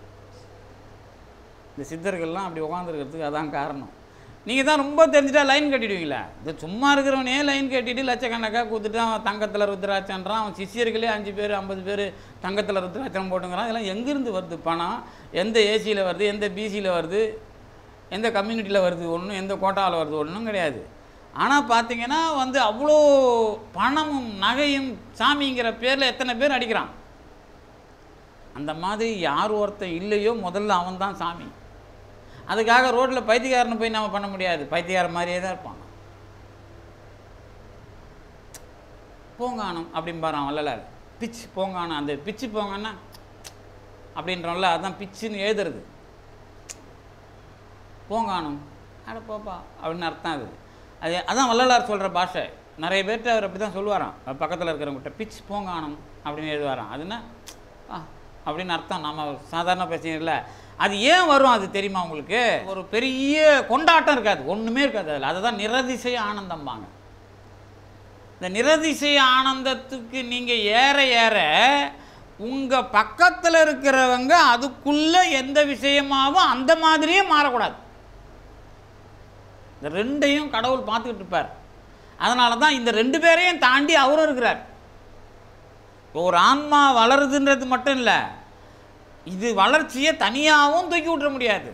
இந்த சித்தர்கள்லாம் அப்படி உட்காந்துருக்கிறதுக்கு அதான் காரணம் நீங்கள் தான் ரொம்ப தெரிஞ்சுட்டா லைன் கட்டிடுவீங்களா இந்த சும்மா இருக்கிறவனே லைன் கட்டிட்டு லட்சக்கணக்காக கொடுத்துட்டு அவன் தங்கத்தில் ருத்ராட்சன்றான் அவன் சிஷியர்களே அஞ்சு பேர் ஐம்பது பேர் தங்கத்தில் ருத்ராட்சம் போட்டுங்கிறான் இதெல்லாம் எங்கேருந்து வருது பணம் எந்த ஏசியில் வருது எந்த பிசியில் வருது எந்த கம்யூனிட்டியில் வருது ஒன்றும் எந்த கோட்டாவில் வருது ஒன்றும் கிடையாது ஆனால் பார்த்தீங்கன்னா வந்து அவ்வளோ பணமும் நகையும் சாமிங்கிற பேரில் எத்தனை பேர் அடிக்கிறான் அந்த மாதிரி யார் ஒருத்தன் இல்லையோ முதல்ல அவன் தான் சாமி அதுக்காக ரோட்டில் பைத்தியக்காரனை போய் நம்ம பண்ண முடியாது பைத்தியக்கார மாதிரியே தான் இருப்பான் போங்கானம் அப்படிம்பாரான் வள்ளலார் பிச்சு போங்கானம் அந்த பிச்சு போங்கன்னா அப்படின்றோம்ல அதான் பிச்சுன்னு எழுதுறது போங்கானம் அட போப்பா அப்படின்னு அர்த்தம் அது அது அதான் வள்ளலார் சொல்கிற பாஷை நிறைய பேர்கிட்ட அவர் அப்படி தான் சொல்லுவாராம் பக்கத்தில் இருக்கிறவங்ககிட்ட பிச் போங்கானம் அப்படின்னு எழுதுவாராம் அதுன்னா ஆ அப்படின்னு அர்த்தம் நம்ம சாதாரண பேசுகிறீங்கள அது ஏன் வரும் அது தெரியுமா உங்களுக்கு ஒரு பெரிய கொண்டாட்டம் இருக்காது ஒன்றுமே இருக்காது அதில் அதை தான் நிரதிசய ஆனந்தம்பாங்க இந்த நிரதிசய ஆனந்தத்துக்கு நீங்கள் ஏற ஏற உங்கள் பக்கத்தில் இருக்கிறவங்க அதுக்குள்ளே எந்த விஷயமாவும் அந்த மாதிரியே மாறக்கூடாது இந்த ரெண்டையும் கடவுள் பார்த்துக்கிட்டு இருப்பார் அதனால தான் இந்த ரெண்டு பேரையும் தாண்டி அவரும் இருக்கிறார் ஒரு ஆன்மா வளருதுன்றது மட்டும் இல்லை இது வளர்ச்சியை தனியாகவும் தூக்கி விட்டுற முடியாது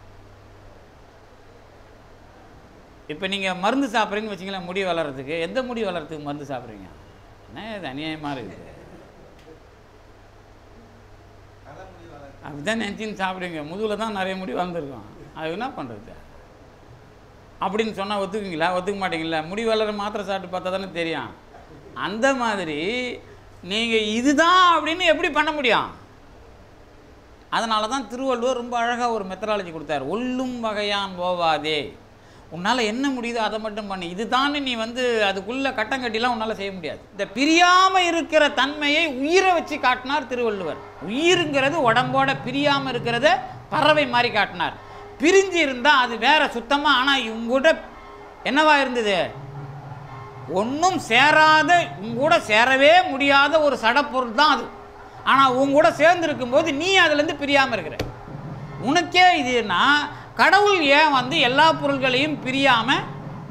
இப்போ நீங்கள் மருந்து சாப்பிட்றீங்கன்னு வச்சிங்களேன் முடி வளர்கிறதுக்கு எந்த முடி வளர்கிறதுக்கு மருந்து சாப்பிட்றீங்க என்ன இது அநியாயமாக இருக்குது தலைமுடி வளர்க்க அப்படிதான் நினச்சின்னு சாப்பிடுவீங்க முதுகில் தான் நிறைய முடி வளர்ந்துருக்கும் அது என்ன பண்ணுறது அப்படின்னு சொன்னால் ஒத்துக்குங்களா ஒத்துக்க மாட்டீங்களா முடி வளர மாத்திரை சாப்பிட்டு பார்த்தா தானே தெரியும் அந்த மாதிரி நீங்கள் இதுதான் அப்படின்னு எப்படி பண்ண முடியும் அதனால தான் திருவள்ளுவர் ரொம்ப அழகாக ஒரு மெத்தடாலஜி கொடுத்தார் ஒல்லும் வகையான் போவாதே உன்னால் என்ன முடியுதோ அதை மட்டும் பண்ணு இதுதான் நீ வந்து அதுக்குள்ளே கட்டம் கட்டிலாம் உன்னால் செய்ய முடியாது இந்த பிரியாமல் இருக்கிற தன்மையை உயிரை வச்சு காட்டினார் திருவள்ளுவர் உயிருங்கிறது உடம்போட பிரியாமல் இருக்கிறத பறவை மாதிரி காட்டினார் பிரிஞ்சு இருந்தால் அது வேற சுத்தமாக ஆனால் இவங்கூட என்னவா இருந்தது ஒன்றும் சேராத உங்க கூட சேரவே முடியாத ஒரு சடப்பொருள் தான் அது ஆனால் உங்க கூட சேர்ந்து இருக்கும்போது நீ அதுலேருந்து பிரியாமல் இருக்கிற உனக்கே இதுன்னா கடவுள் ஏன் வந்து எல்லா பொருள்களையும் பிரியாமல்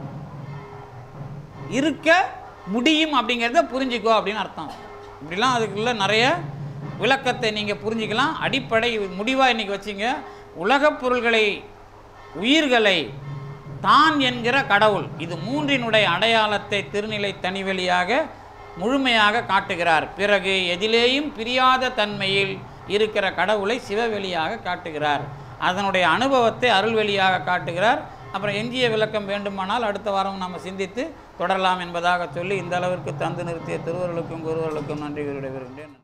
இருக்க முடியும் அப்படிங்கிறத புரிஞ்சுக்கோ அப்படின்னு அர்த்தம் இப்படிலாம் அதுக்குள்ள நிறைய விளக்கத்தை நீங்கள் புரிஞ்சுக்கலாம் அடிப்படை முடிவாக இன்னைக்கு வச்சிங்க உலகப் பொருள்களை உயிர்களை தான் என்கிற கடவுள் இது மூன்றினுடைய அடையாளத்தை திருநிலை தனிவெளியாக முழுமையாக காட்டுகிறார் பிறகு எதிலேயும் பிரியாத தன்மையில் இருக்கிற கடவுளை சிவவெளியாக காட்டுகிறார் அதனுடைய அனுபவத்தை அருள்வெளியாக காட்டுகிறார் அப்புறம் எஞ்சிய விளக்கம் வேண்டுமானால் அடுத்த வாரம் நாம் சிந்தித்து தொடரலாம் என்பதாக சொல்லி இந்த அளவிற்கு தந்து நிறுத்திய திருவர்களுக்கும் குருவர்களுக்கும் நன்றி விடைபெறுகின்றேன்